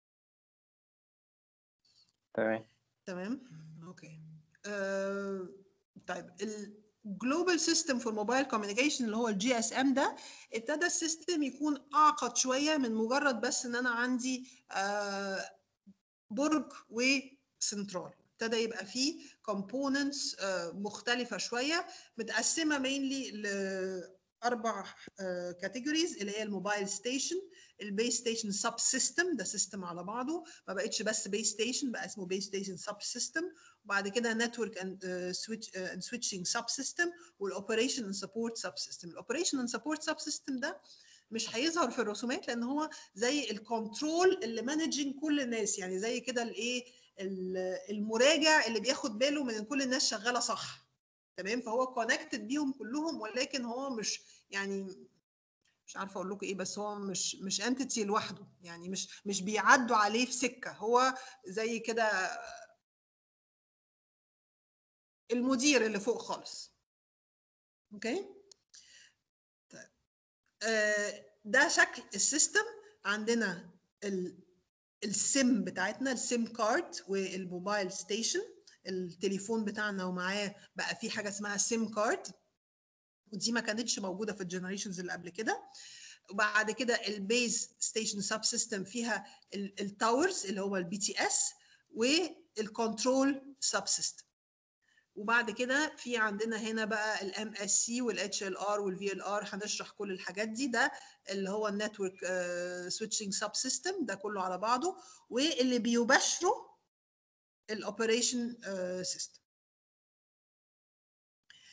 [SPEAKER 3] تمام
[SPEAKER 1] تمام اوكي آه، طيب الجلوبال سيستم فور موبايل كوميونيكيشن اللي هو الجي اس ام ده ابتدى السيستم يكون اعقد شويه من مجرد بس ان انا عندي آه، برج وسنترال ابتدى يبقى فيه كومبوننتس مختلفه شويه متقسمه مينلي لاربع كاتيجوريز اللي هي الموبايل ستيشن البيس ستيشن سب سيستم ده سيستم على بعضه ما بقتش بس بيس ستيشن بقى اسمه بيس ستيشن سب سيستم وبعد كده نتورك اند سويتش اند سويتشنج سب سيستم والاوبريشن اند سبورت سب سيستم الاوبريشن اند سبورت سب سيستم ده مش هيظهر في الرسومات لان هو زي الكنترول اللي مانجنج كل الناس يعني زي كده الايه المراجع اللي بياخد باله من ان كل الناس شغاله صح تمام فهو كونكتد بيهم كلهم ولكن هو مش يعني مش عارفه اقول لكم ايه بس هو مش مش انتيتي لوحده يعني مش مش بيعدوا عليه في سكه هو زي كده المدير اللي فوق خالص اوكي طيب آه ده شكل السيستم عندنا ال السيم بتاعتنا السيم كارد والموبايل ستيشن التليفون بتاعنا ومعاه بقى في حاجه اسمها سيم كارد ودي ما كانتش موجوده في الجنريشنز اللي قبل كده وبعد كده البيز ستيشن سب سيستم فيها التاورز اللي هو البي تي اس والكنترول سب سيستم وبعد كده في عندنا هنا بقى الام اس سي والاتش ال ار والفي ال ار هنشرح كل الحاجات دي ده اللي هو النتورك سويتشنج سب سيستم ده كله على بعضه واللي بيباشره الاوبريشن سيستم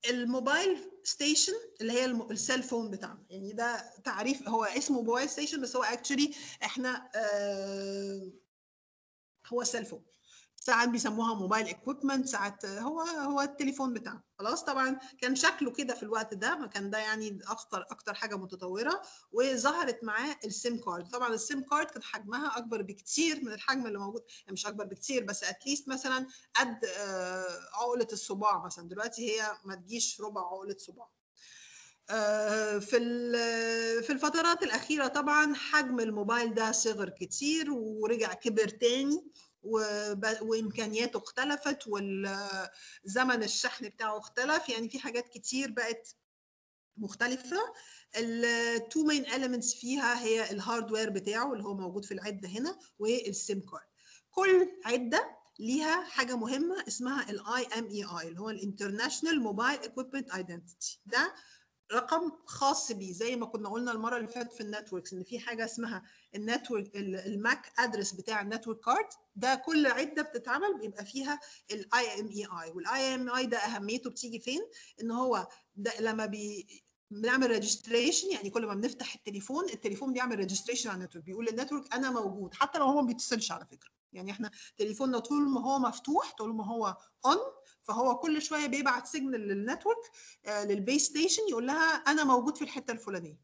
[SPEAKER 1] الموبايل ستيشن اللي هي الم- السيل فون بتاعنا يعني ده تعريف هو اسمه موبايل ستيشن بس هو اكشولي احنا آه هو سيل فون ساعات بيسموها موبايل اكويبمنت ساعات هو هو التليفون بتاعنا خلاص طبعا كان شكله كده في الوقت ده ما كان ده يعني اكتر اكتر حاجه متطوره وظهرت معاه السيم كارد طبعا السيم كارد كان حجمها اكبر بكتير من الحجم اللي موجود يعني مش اكبر بكتير بس اتليست مثلا قد آه، عقله الصباع مثلا دلوقتي هي ما تجيش ربع عقله صباع آه، في ال- في الفترات الأخيرة طبعا حجم الموبايل ده صغر كتير ورجع كبر تاني وب- وإمكانياته اختلفت والزمن الشحن بتاعه اختلف يعني في حاجات كتير بقت مختلفة التو مين elements فيها هي الهاردوير بتاعه اللي هو موجود في العدة هنا والسيم كارد كل عدة ليها حاجة مهمة اسمها الاي ام اي اي اللي هو الانترناشونال موبايل ايكويبمنت ايدنتيتي ده رقم خاص بيه زي ما كنا قلنا المره اللي فاتت في النتوركس ان في حاجه اسمها النتورك الماك ادرس بتاع النتورك كارد ده كل عده بتتعمل بيبقى فيها الاي ام اي اي والاي ام اي ده اهميته بتيجي فين ان هو ده لما بي بنعمل ريجستريشن يعني كل ما بنفتح التليفون التليفون بيعمل ريجستريشن على النتورك بيقول للنتورك انا موجود حتى لو هو ما بيتصلش على فكره يعني احنا تليفوننا طول ما هو مفتوح طول ما هو اون فهو كل شويه بيبعت سيجنال للنتورك آه، للبيس ستيشن يقول لها انا موجود في الحته الفلانيه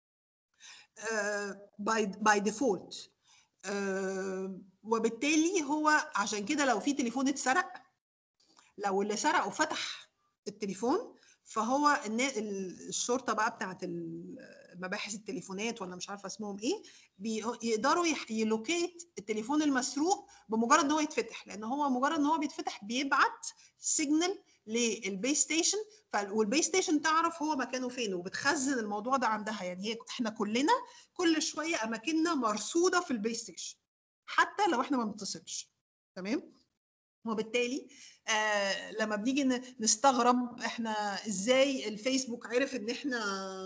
[SPEAKER 1] باي باي ديفولت وبالتالي هو عشان كده لو في تليفون اتسرق لو اللي سرقه فتح التليفون فهو النا- ال- الشرطه بقى بتاعت ال- مباحث التليفونات ولا مش عارفه اسمهم ايه بي- يقدروا يح- يلوكيت التليفون المسروق بمجرد ان هو يتفتح لان هو مجرد ان هو بيتفتح بيبعت سيجنال للبيس ستيشن والبيس ستيشن تعرف هو مكانه فين وبتخزن الموضوع ده عندها يعني هي احنا كلنا كل شويه اماكننا مرصوده في البيس ستيشن حتى لو احنا ما بنتصلش تمام وبالتالي آه لما بنيجي ن- نستغرب احنا ازاي الفيسبوك عرف ان احنا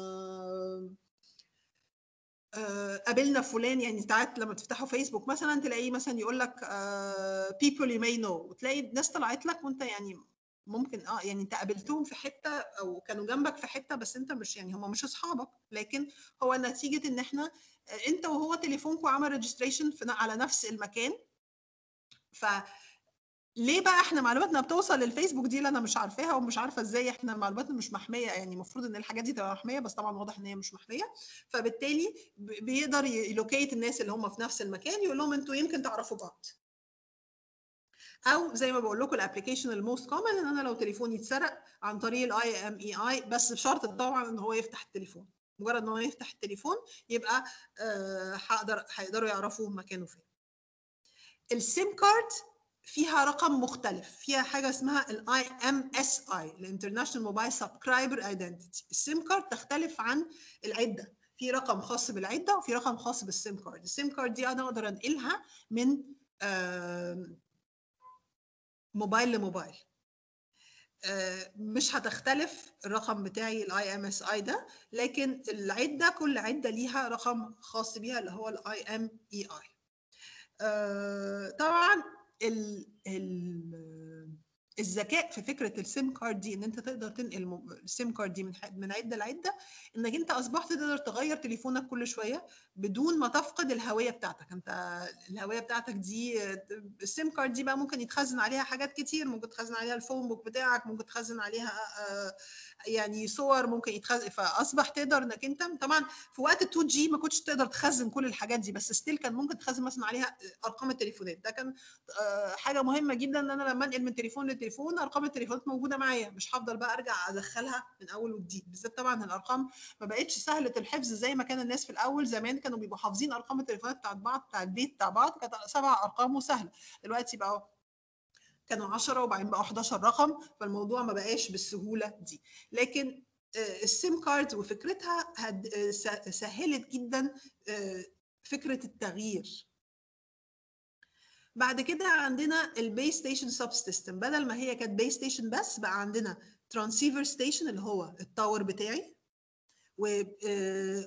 [SPEAKER 1] آه، قابلنا فلان يعني ساعات لما تفتحوا فيسبوك مثلا تلاقيه مثلا يقول لك آه، people you may know وتلاقي الناس طلعت لك وانت يعني ممكن اه يعني انت قابلتهم في حته او كانوا جنبك في حته بس انت مش يعني هم مش اصحابك لكن هو نتيجه ان احنا آه، انت وهو تليفونكم عمل ريجستريشن على نفس المكان ف ليه بقى احنا معلوماتنا بتوصل للفيسبوك دي اللي انا مش عارفاها ومش عارفه ازاي احنا معلوماتنا مش محميه يعني المفروض ان الحاجات دي تبقى محميه بس طبعا واضح ان هي مش محميه فبالتالي ب- بيقدر يلوكيت الناس اللي هم في نفس المكان يقول لهم انتوا يمكن تعرفوا بعض او زي ما بقول لكم الابلكيشن الموست كومن ان انا لو تليفوني اتسرق عن طريق الاي ام اي اي بس بشرط طبعا ان هو يفتح التليفون مجرد ان هو يفتح التليفون يبقى آه، هقدر هيقدروا يعرفوا مكانه فين السيم كارد فيها رقم مختلف فيها حاجه اسمها الاي ام اس اي الانترناشونال موبايل سبسكرايبر ايدنتيتي السيم كارد تختلف عن العده في رقم خاص بالعده وفي رقم خاص بالسيم كارد السيم كارد دي انا اقدر انقلها من آم، موبايل لموبايل آه، مش هتختلف الرقم بتاعي الاي ام اس اي ده لكن العده كل عده ليها رقم خاص بيها اللي هو الاي ام اي اي طبعا ال ال الذكاء في فكره السيم كارد دي ان انت تقدر تنقل م- السيم كارد دي من ح- من عده لعده انك انت اصبحت تقدر تغير تليفونك كل شويه بدون ما تفقد الهويه بتاعتك انت الهويه بتاعتك دي السيم كارد دي بقى ممكن يتخزن عليها حاجات كتير ممكن تخزن عليها الفون بوك بتاعك ممكن تخزن عليها آه، يعني صور ممكن يتخزن فاصبح تقدر انك انت طبعا في وقت ال 2 جي ما كنتش تقدر تخزن كل الحاجات دي بس ستيل كان ممكن تخزن مثلا عليها ارقام التليفونات ده كان آه، حاجه مهمه جدا ان انا لما انقل من تليفون لتليفون ارقام التليفونات موجوده معايا مش هفضل بقى ارجع ادخلها من اول وجديد بالذات طبعا الارقام ما بقتش سهله الحفظ زي ما كان الناس في الاول زمان كانوا بيبقوا حافظين ارقام التليفونات بتاعت بعض بتاع البيت بتاع بعض كانت سبع ارقام وسهله دلوقتي بقوا كانوا 10 وبعدين بقوا 11 رقم فالموضوع ما بقاش بالسهوله دي لكن آه، السيم كارد وفكرتها هد- آه، س- سهلت جدا آه، فكره التغيير بعد كده عندنا البيس ستيشن سب سيستم بدل ما هي كانت بيس ستيشن بس بقى عندنا ترانسيفر ستيشن اللي هو التاور بتاعي و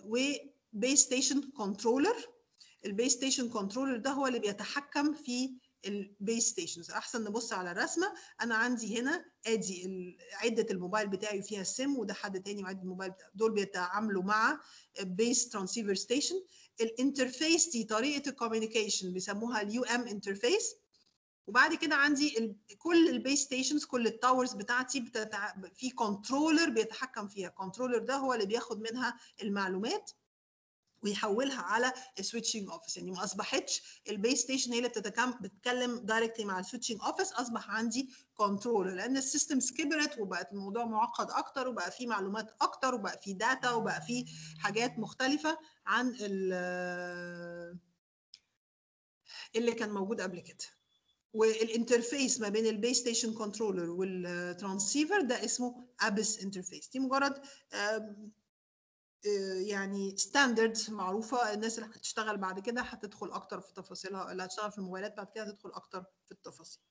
[SPEAKER 1] وبيس ستيشن كنترولر البيس ستيشن كنترولر ده هو اللي بيتحكم في البيس ستيشنز احسن نبص على الرسمه انا عندي هنا ادي ال- عده الموبايل بتاعي فيها السم وده حد تاني وعده الموبايل بتاعه دول بيتعاملوا مع بيس ترانسيفر ستيشن الانترفيس دي طريقه الكوميونيكيشن بيسموها اليو ام انترفيس وبعد كده عندي ال- كل البيس ستيشنز كل التاورز بتاعتي بتتع... في كنترولر بيتحكم فيها الكنترولر ده هو اللي بياخد منها المعلومات ويحولها على السويتشنج اوفيس يعني ما اصبحتش البيس ستيشن هي اللي بتتكلم بتتكلم دايركتلي مع السويتشنج اوفيس اصبح عندي كنترولر لان السيستمز كبرت وبقت الموضوع معقد اكتر وبقى فيه معلومات اكتر وبقى فيه داتا وبقى فيه حاجات مختلفه عن ال- اللي كان موجود قبل كده والانترفيس ما بين البيس ستيشن كنترولر والترانسيفر ده اسمه ابس انترفيس دي مجرد آم، آه، يعني ستاندرد معروفه الناس اللي هتشتغل بعد كده هتدخل اكتر في تفاصيلها اللي هتشتغل في الموبايلات بعد كده هتدخل اكتر في التفاصيل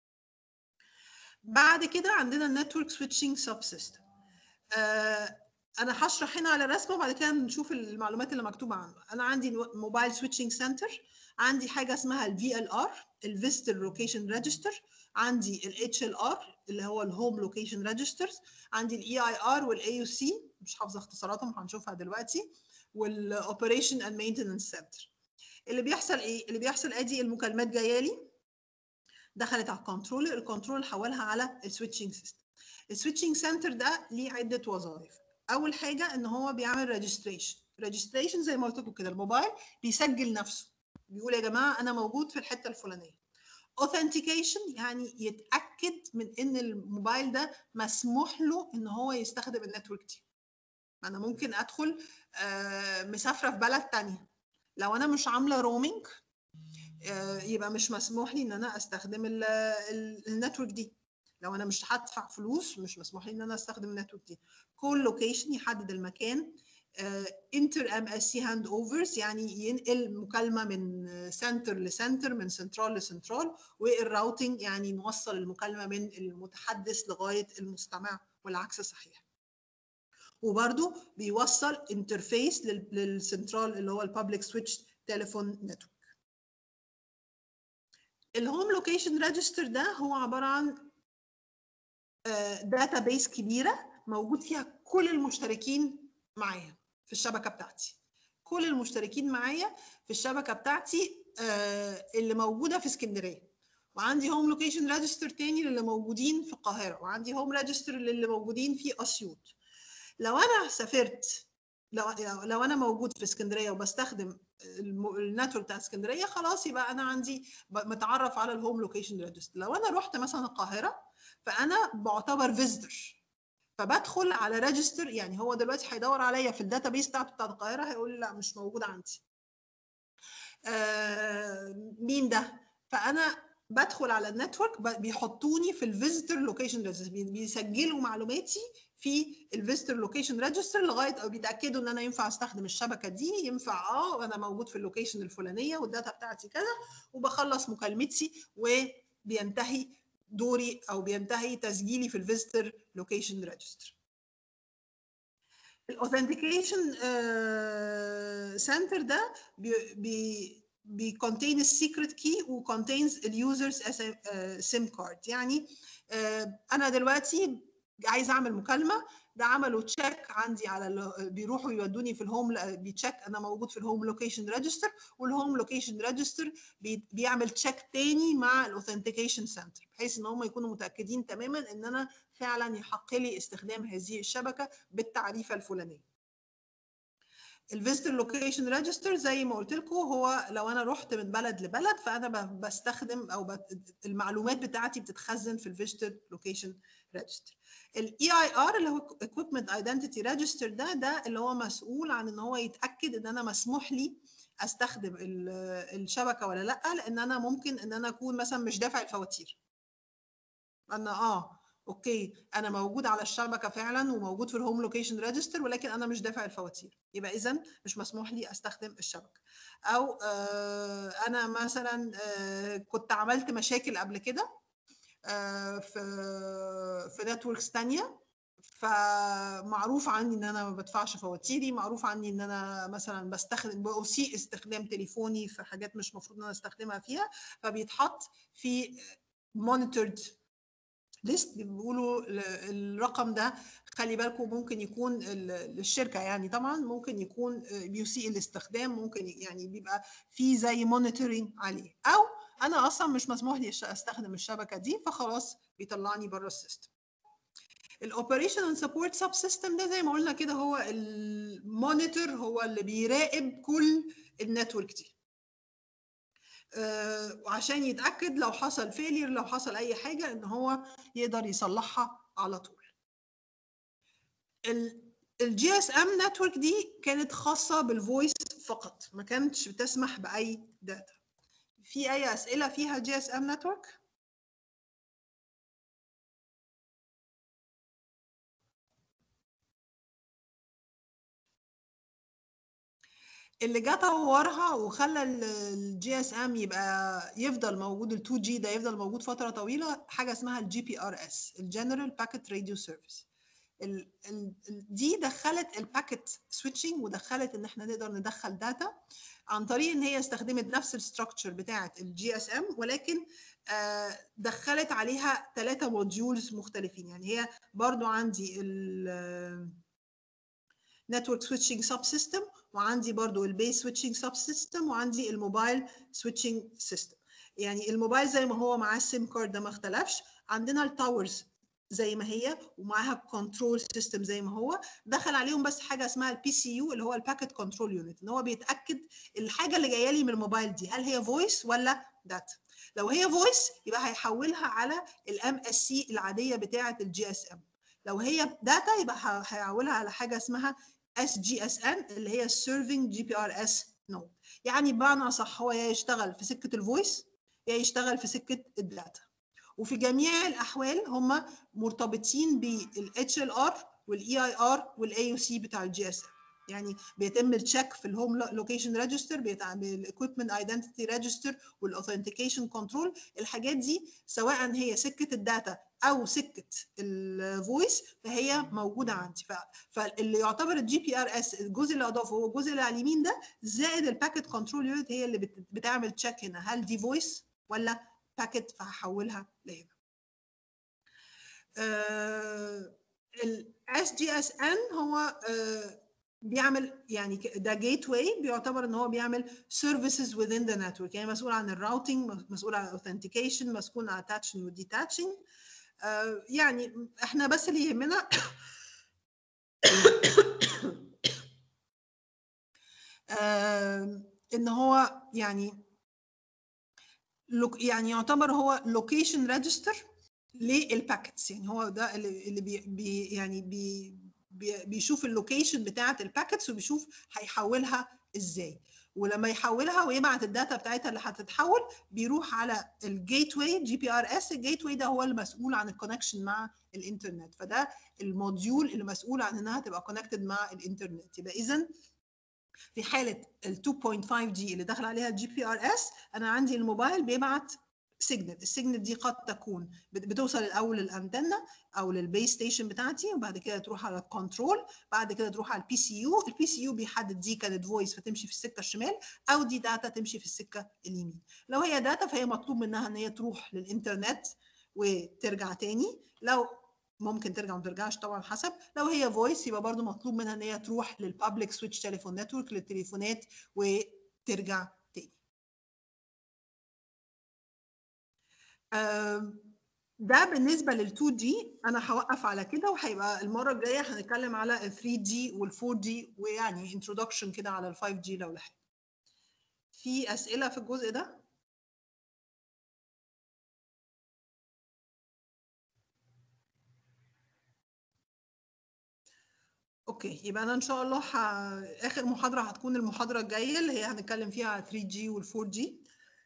[SPEAKER 1] بعد كده عندنا النتورك سويتشنج سب سيستم انا هشرح هنا على الرسمه وبعد كده نشوف المعلومات اللي مكتوبه عنه انا عندي موبايل سويتشنج سنتر عندي حاجه اسمها الفي ال ار الفيستر لوكيشن ريجستر عندي الاتش ال ار اللي هو الهوم لوكيشن ريجسترز عندي الاي اي ار والاي يو سي مش حافظه اختصاراتهم هنشوفها دلوقتي والاوبريشن اند مينتنس سنتر اللي بيحصل ايه اللي بيحصل ادي المكالمات جايه لي دخلت على الكنترولر الكنترول حولها على السويتشنج سيستم السويتشنج سنتر ده ليه عده وظائف اول حاجه ان هو بيعمل ريجستريشن ريجستريشن زي ما قلت لكم كده الموبايل بيسجل نفسه بيقول يا جماعه انا موجود في الحته الفلانيه authentication يعني يتاكد من ان الموبايل ده مسموح له ان هو يستخدم النتورك دي انا ممكن ادخل آه، مسافره في بلد تانية لو انا مش عامله رومينج يبقى مش مسموح لي ان انا استخدم ال- ال- النتورك دي لو انا مش هدفع فلوس مش مسموح لي ان انا استخدم النتورك دي كل لوكيشن يحدد المكان انتر ام اس سي هاند اوفرز يعني ينقل مكالمه من سنتر لسنتر من سنترال لسنترال والراوتنج يعني نوصل المكالمه من المتحدث لغايه المستمع والعكس صحيح وبرده بيوصل انترفيس للسنترال اللي هو البابليك سويتش تليفون نتورك الهوم لوكيشن ريجستر ده هو عباره عن داتا بيس كبيره موجود فيها كل المشتركين معايا في الشبكه بتاعتي كل المشتركين معايا في الشبكه بتاعتي آه، اللي موجوده في اسكندريه وعندي هوم لوكيشن ريجستر تاني للي موجودين في القاهره وعندي هوم ريجستر للي موجودين في اسيوط لو انا سافرت لو لو- لو انا موجود في اسكندريه وبستخدم الم- النتورك بتاع اسكندريه خلاص يبقى انا عندي ب- متعرف على الهوم لوكيشن ريجستر لو انا رحت مثلا القاهره فانا بعتبر فيزيتور فبدخل على ريجستر يعني هو دلوقتي هيدور عليا في الداتا بيس بتاعته بتاعت القاهره هيقول لي لا مش موجود عندي آه مين ده فانا بدخل على النتورك ب- بيحطوني في الفيزيتور لوكيشن ريجستر بيسجلوا معلوماتي في الفيزيتور لوكيشن ريجستر لغايه او بيتاكدوا ان انا ينفع استخدم الشبكه دي ينفع اه وانا موجود في اللوكيشن الفلانيه والداتا بتاعتي كذا وبخلص مكالمتي وبينتهي دوري او بينتهي تسجيلي في الفيزيتور لوكيشن ريجستر الاوثنتيكيشن سنتر ده بي بي بيكونتين السيكريت كي وكونتينز اليوزرز سيم كارد يعني آه، انا دلوقتي عايز اعمل مكالمه ده عملوا تشيك عندي على ال- بيروحوا يودوني في الهوم بيتشيك انا موجود في الهوم لوكيشن ريجستر والهوم لوكيشن ريجستر بيعمل تشيك تاني مع الاوثنتيكيشن سنتر بحيث ان هم يكونوا متاكدين تماما ان انا فعلا يحق لي استخدام هذه الشبكه بالتعريفه الفلانيه الفيزيتور لوكيشن ريجستر زي ما قلت لكم هو لو انا رحت من بلد لبلد فانا ب- بستخدم او بت- المعلومات بتاعتي بتتخزن في الفيزيتور لوكيشن ريجستر الاي اي ار اللي هو ايكويبمنت ايدنتيتي ريجستر ده ده اللي هو مسؤول عن ان هو يتاكد ان انا مسموح لي استخدم ال- الشبكه ولا لا لان انا ممكن ان انا اكون مثلا مش دافع الفواتير انا اه اوكي انا موجود على الشبكه فعلا وموجود في الهوم لوكيشن ريجستر ولكن انا مش دافع الفواتير يبقى اذا مش مسموح لي استخدم الشبكه او آه انا مثلا آه كنت عملت مشاكل قبل كده آه في في نتوركس تانية فمعروف عني ان انا ما بدفعش فواتيري معروف عني ان انا مثلا بستخدم بسيء استخدام تليفوني في حاجات مش المفروض ان انا استخدمها فيها فبيتحط في مونيتورد ليست بيقولوا ال- الرقم ده خلي بالكم ممكن يكون ال- للشركه يعني طبعا ممكن يكون آه، بيسيء الاستخدام ممكن يعني بيبقى في زي مونيتورنج عليه او انا اصلا مش مسموح لي الش- استخدم الشبكه دي فخلاص بيطلعني بره السيستم الاوبريشن اند سبورت سب سيستم ده زي ما قلنا كده هو المونيتور هو اللي بيراقب كل النتورك دي آه، وعشان يتاكد لو حصل فيلير لو حصل اي حاجه ان هو يقدر يصلحها على طول الجي اس ام نتورك دي كانت خاصه بالفويس فقط ما كانتش بتسمح باي داتا في اي اسئله فيها جي اس ام نتورك اللي جه طورها وخلى الجي اس ام يبقى يفضل موجود ال 2 جي ده يفضل موجود فتره طويله حاجه اسمها الجي بي ار اس الجنرال باكيت راديو سيرفيس دي دخلت الباكيت سويتشنج ودخلت ان احنا نقدر ندخل داتا عن طريق ان هي استخدمت نفس الستراكشر بتاعه الجي اس ام ولكن آه، دخلت عليها ثلاثه موديولز مختلفين يعني هي برضو عندي ال نتورك سويتشنج سب سيستم وعندي برضو البيس سويتشنج سب سيستم وعندي الموبايل سويتشنج سيستم يعني الموبايل زي ما هو معاه السيم كارد ده ما اختلفش عندنا التاورز زي ما هي ومعاها كنترول سيستم زي ما هو دخل عليهم بس حاجه اسمها البي سي يو اللي هو الباكيت كنترول يونت ان هو بيتاكد الحاجه اللي جايه لي من الموبايل دي هل هي فويس ولا داتا لو هي فويس يبقى هيحولها على الام اس سي العاديه بتاعه الجي اس ام لو هي داتا يبقى ه- هيحولها على حاجه اسمها اس جي اس ان اللي هي سيرفنج جي بي ار اس نود يعني بمعنى اصح هو يا يشتغل في سكه الفويس يا يشتغل في سكه الداتا وفي جميع الاحوال هم مرتبطين بالاتش ال ار والاي اي ار والاي يو سي بتاع الجي اس ام يعني بيتم التشيك في الهوم لوكيشن ريجستر بالاكويبمنت ايدنتيتي ريجستر والاوثنتيكيشن كنترول الحاجات دي سواء هي سكه الداتا او سكه الفويس فهي موجوده عندي ف- فاللي يعتبر الجي بي ار اس الجزء اللي اضافه هو الجزء اللي على اليمين ده زائد الباكيت كنترول يونت هي اللي بت- بتعمل تشيك هنا هل دي فويس ولا باكيت فهحولها لهنا الاس جي اس ان هو آه، بيعمل يعني ك- ده جيت واي بيعتبر ان هو بيعمل سيرفيسز within the network يعني مسؤول عن الراوتنج مسؤول عن الاوثنتيكيشن مسؤول عن الاتاتشن والديتاتشنج يعني احنا بس اللي يهمنا آه، ان هو يعني لوك- يعني يعتبر هو لوكيشن ريجستر للباكتس يعني هو ده اللي اللي بي بي يعني بي بي بيشوف اللوكيشن بتاعه الباكتس وبيشوف هيحولها ازاي ولما يحولها ويبعت الداتا بتاعتها اللي هتتحول بيروح على الجيت واي جي بي ار اس الجيت واي ده هو المسؤول عن الكونكشن مع الانترنت فده الموديول اللي مسؤول عن انها تبقى كونكتد مع الانترنت يبقى اذا في حاله ال 2.5 جي اللي داخل عليها الجي بي ار اس انا عندي الموبايل بيبعت سيجنال السيجنال دي قد تكون بت- بتوصل الاول للانتنه او للبيس ستيشن بتاعتي وبعد كده تروح على الكنترول بعد كده تروح على البي سي يو البي سي يو بيحدد دي كانت فويس فتمشي في السكه الشمال او دي داتا تمشي في السكه اليمين لو هي داتا فهي مطلوب منها ان هي تروح للانترنت وترجع تاني لو ممكن ترجع وما ترجعش طبعا حسب لو هي فويس يبقى برضو مطلوب منها ان هي تروح للبابليك سويتش تليفون نتورك للتليفونات وترجع تاني آم، ده بالنسبة لل 2 دي أنا هوقف على كده وهيبقى المرة الجاية هنتكلم على ال 3 دي وال 4 دي ويعني introduction كده على ال 5 جي لو لحق. في أسئلة في الجزء ده؟ اوكي يبقى انا ان شاء الله ح... اخر محاضره هتكون المحاضره الجايه اللي هي هنتكلم فيها على 3 جي وال 4 جي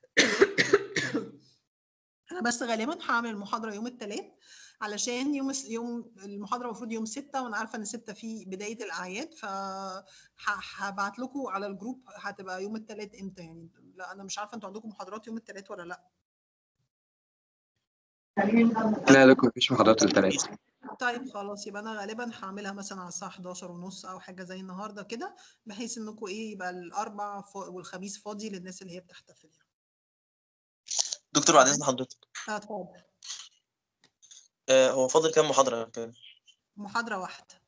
[SPEAKER 1] انا بس غالبا هعمل المحاضره يوم الثلاث علشان يوم الس- يوم المحاضره المفروض يوم 6 وانا عارفه ان 6 في بدايه الاعياد ف هبعت لكم على الجروب هتبقى يوم الثلاث امتى يعني لا انا مش عارفه انتوا عندكم محاضرات يوم الثلاث ولا لا
[SPEAKER 2] لا لكم مفيش محاضرات الثلاث
[SPEAKER 1] طيب خلاص يبقى انا غالبا هعملها مثلا على الساعه 11 ونص او حاجه زي النهارده كده بحيث انكم ايه يبقى الاربع فا- والخميس فاضي للناس اللي هي بتحتفل يعني
[SPEAKER 5] دكتور بعد اذن حضرتك
[SPEAKER 1] اه اتفضل
[SPEAKER 5] آه، هو فاضل كام محاضرة كده؟
[SPEAKER 1] محاضره واحده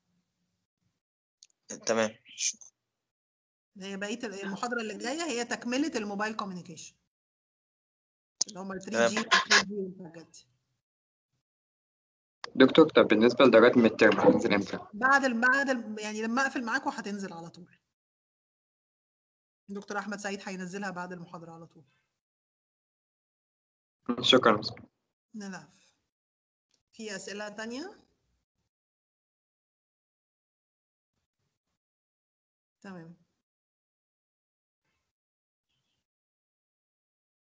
[SPEAKER 5] تمام
[SPEAKER 1] هي بقيه المحاضره اللي جايه هي تكمله الموبايل كوميونيكيشن اللي هم ال 3 جي وال 4 جي والحاجات دي
[SPEAKER 2] دكتور طب بالنسبة لدرجات الميد ترم هتنزل امتى؟
[SPEAKER 1] بعد ال بعد ال يعني لما اقفل معاكم هتنزل على طول دكتور احمد سعيد هينزلها بعد المحاضره على طول
[SPEAKER 2] شكرا
[SPEAKER 1] نلعب في اسئله تانية تمام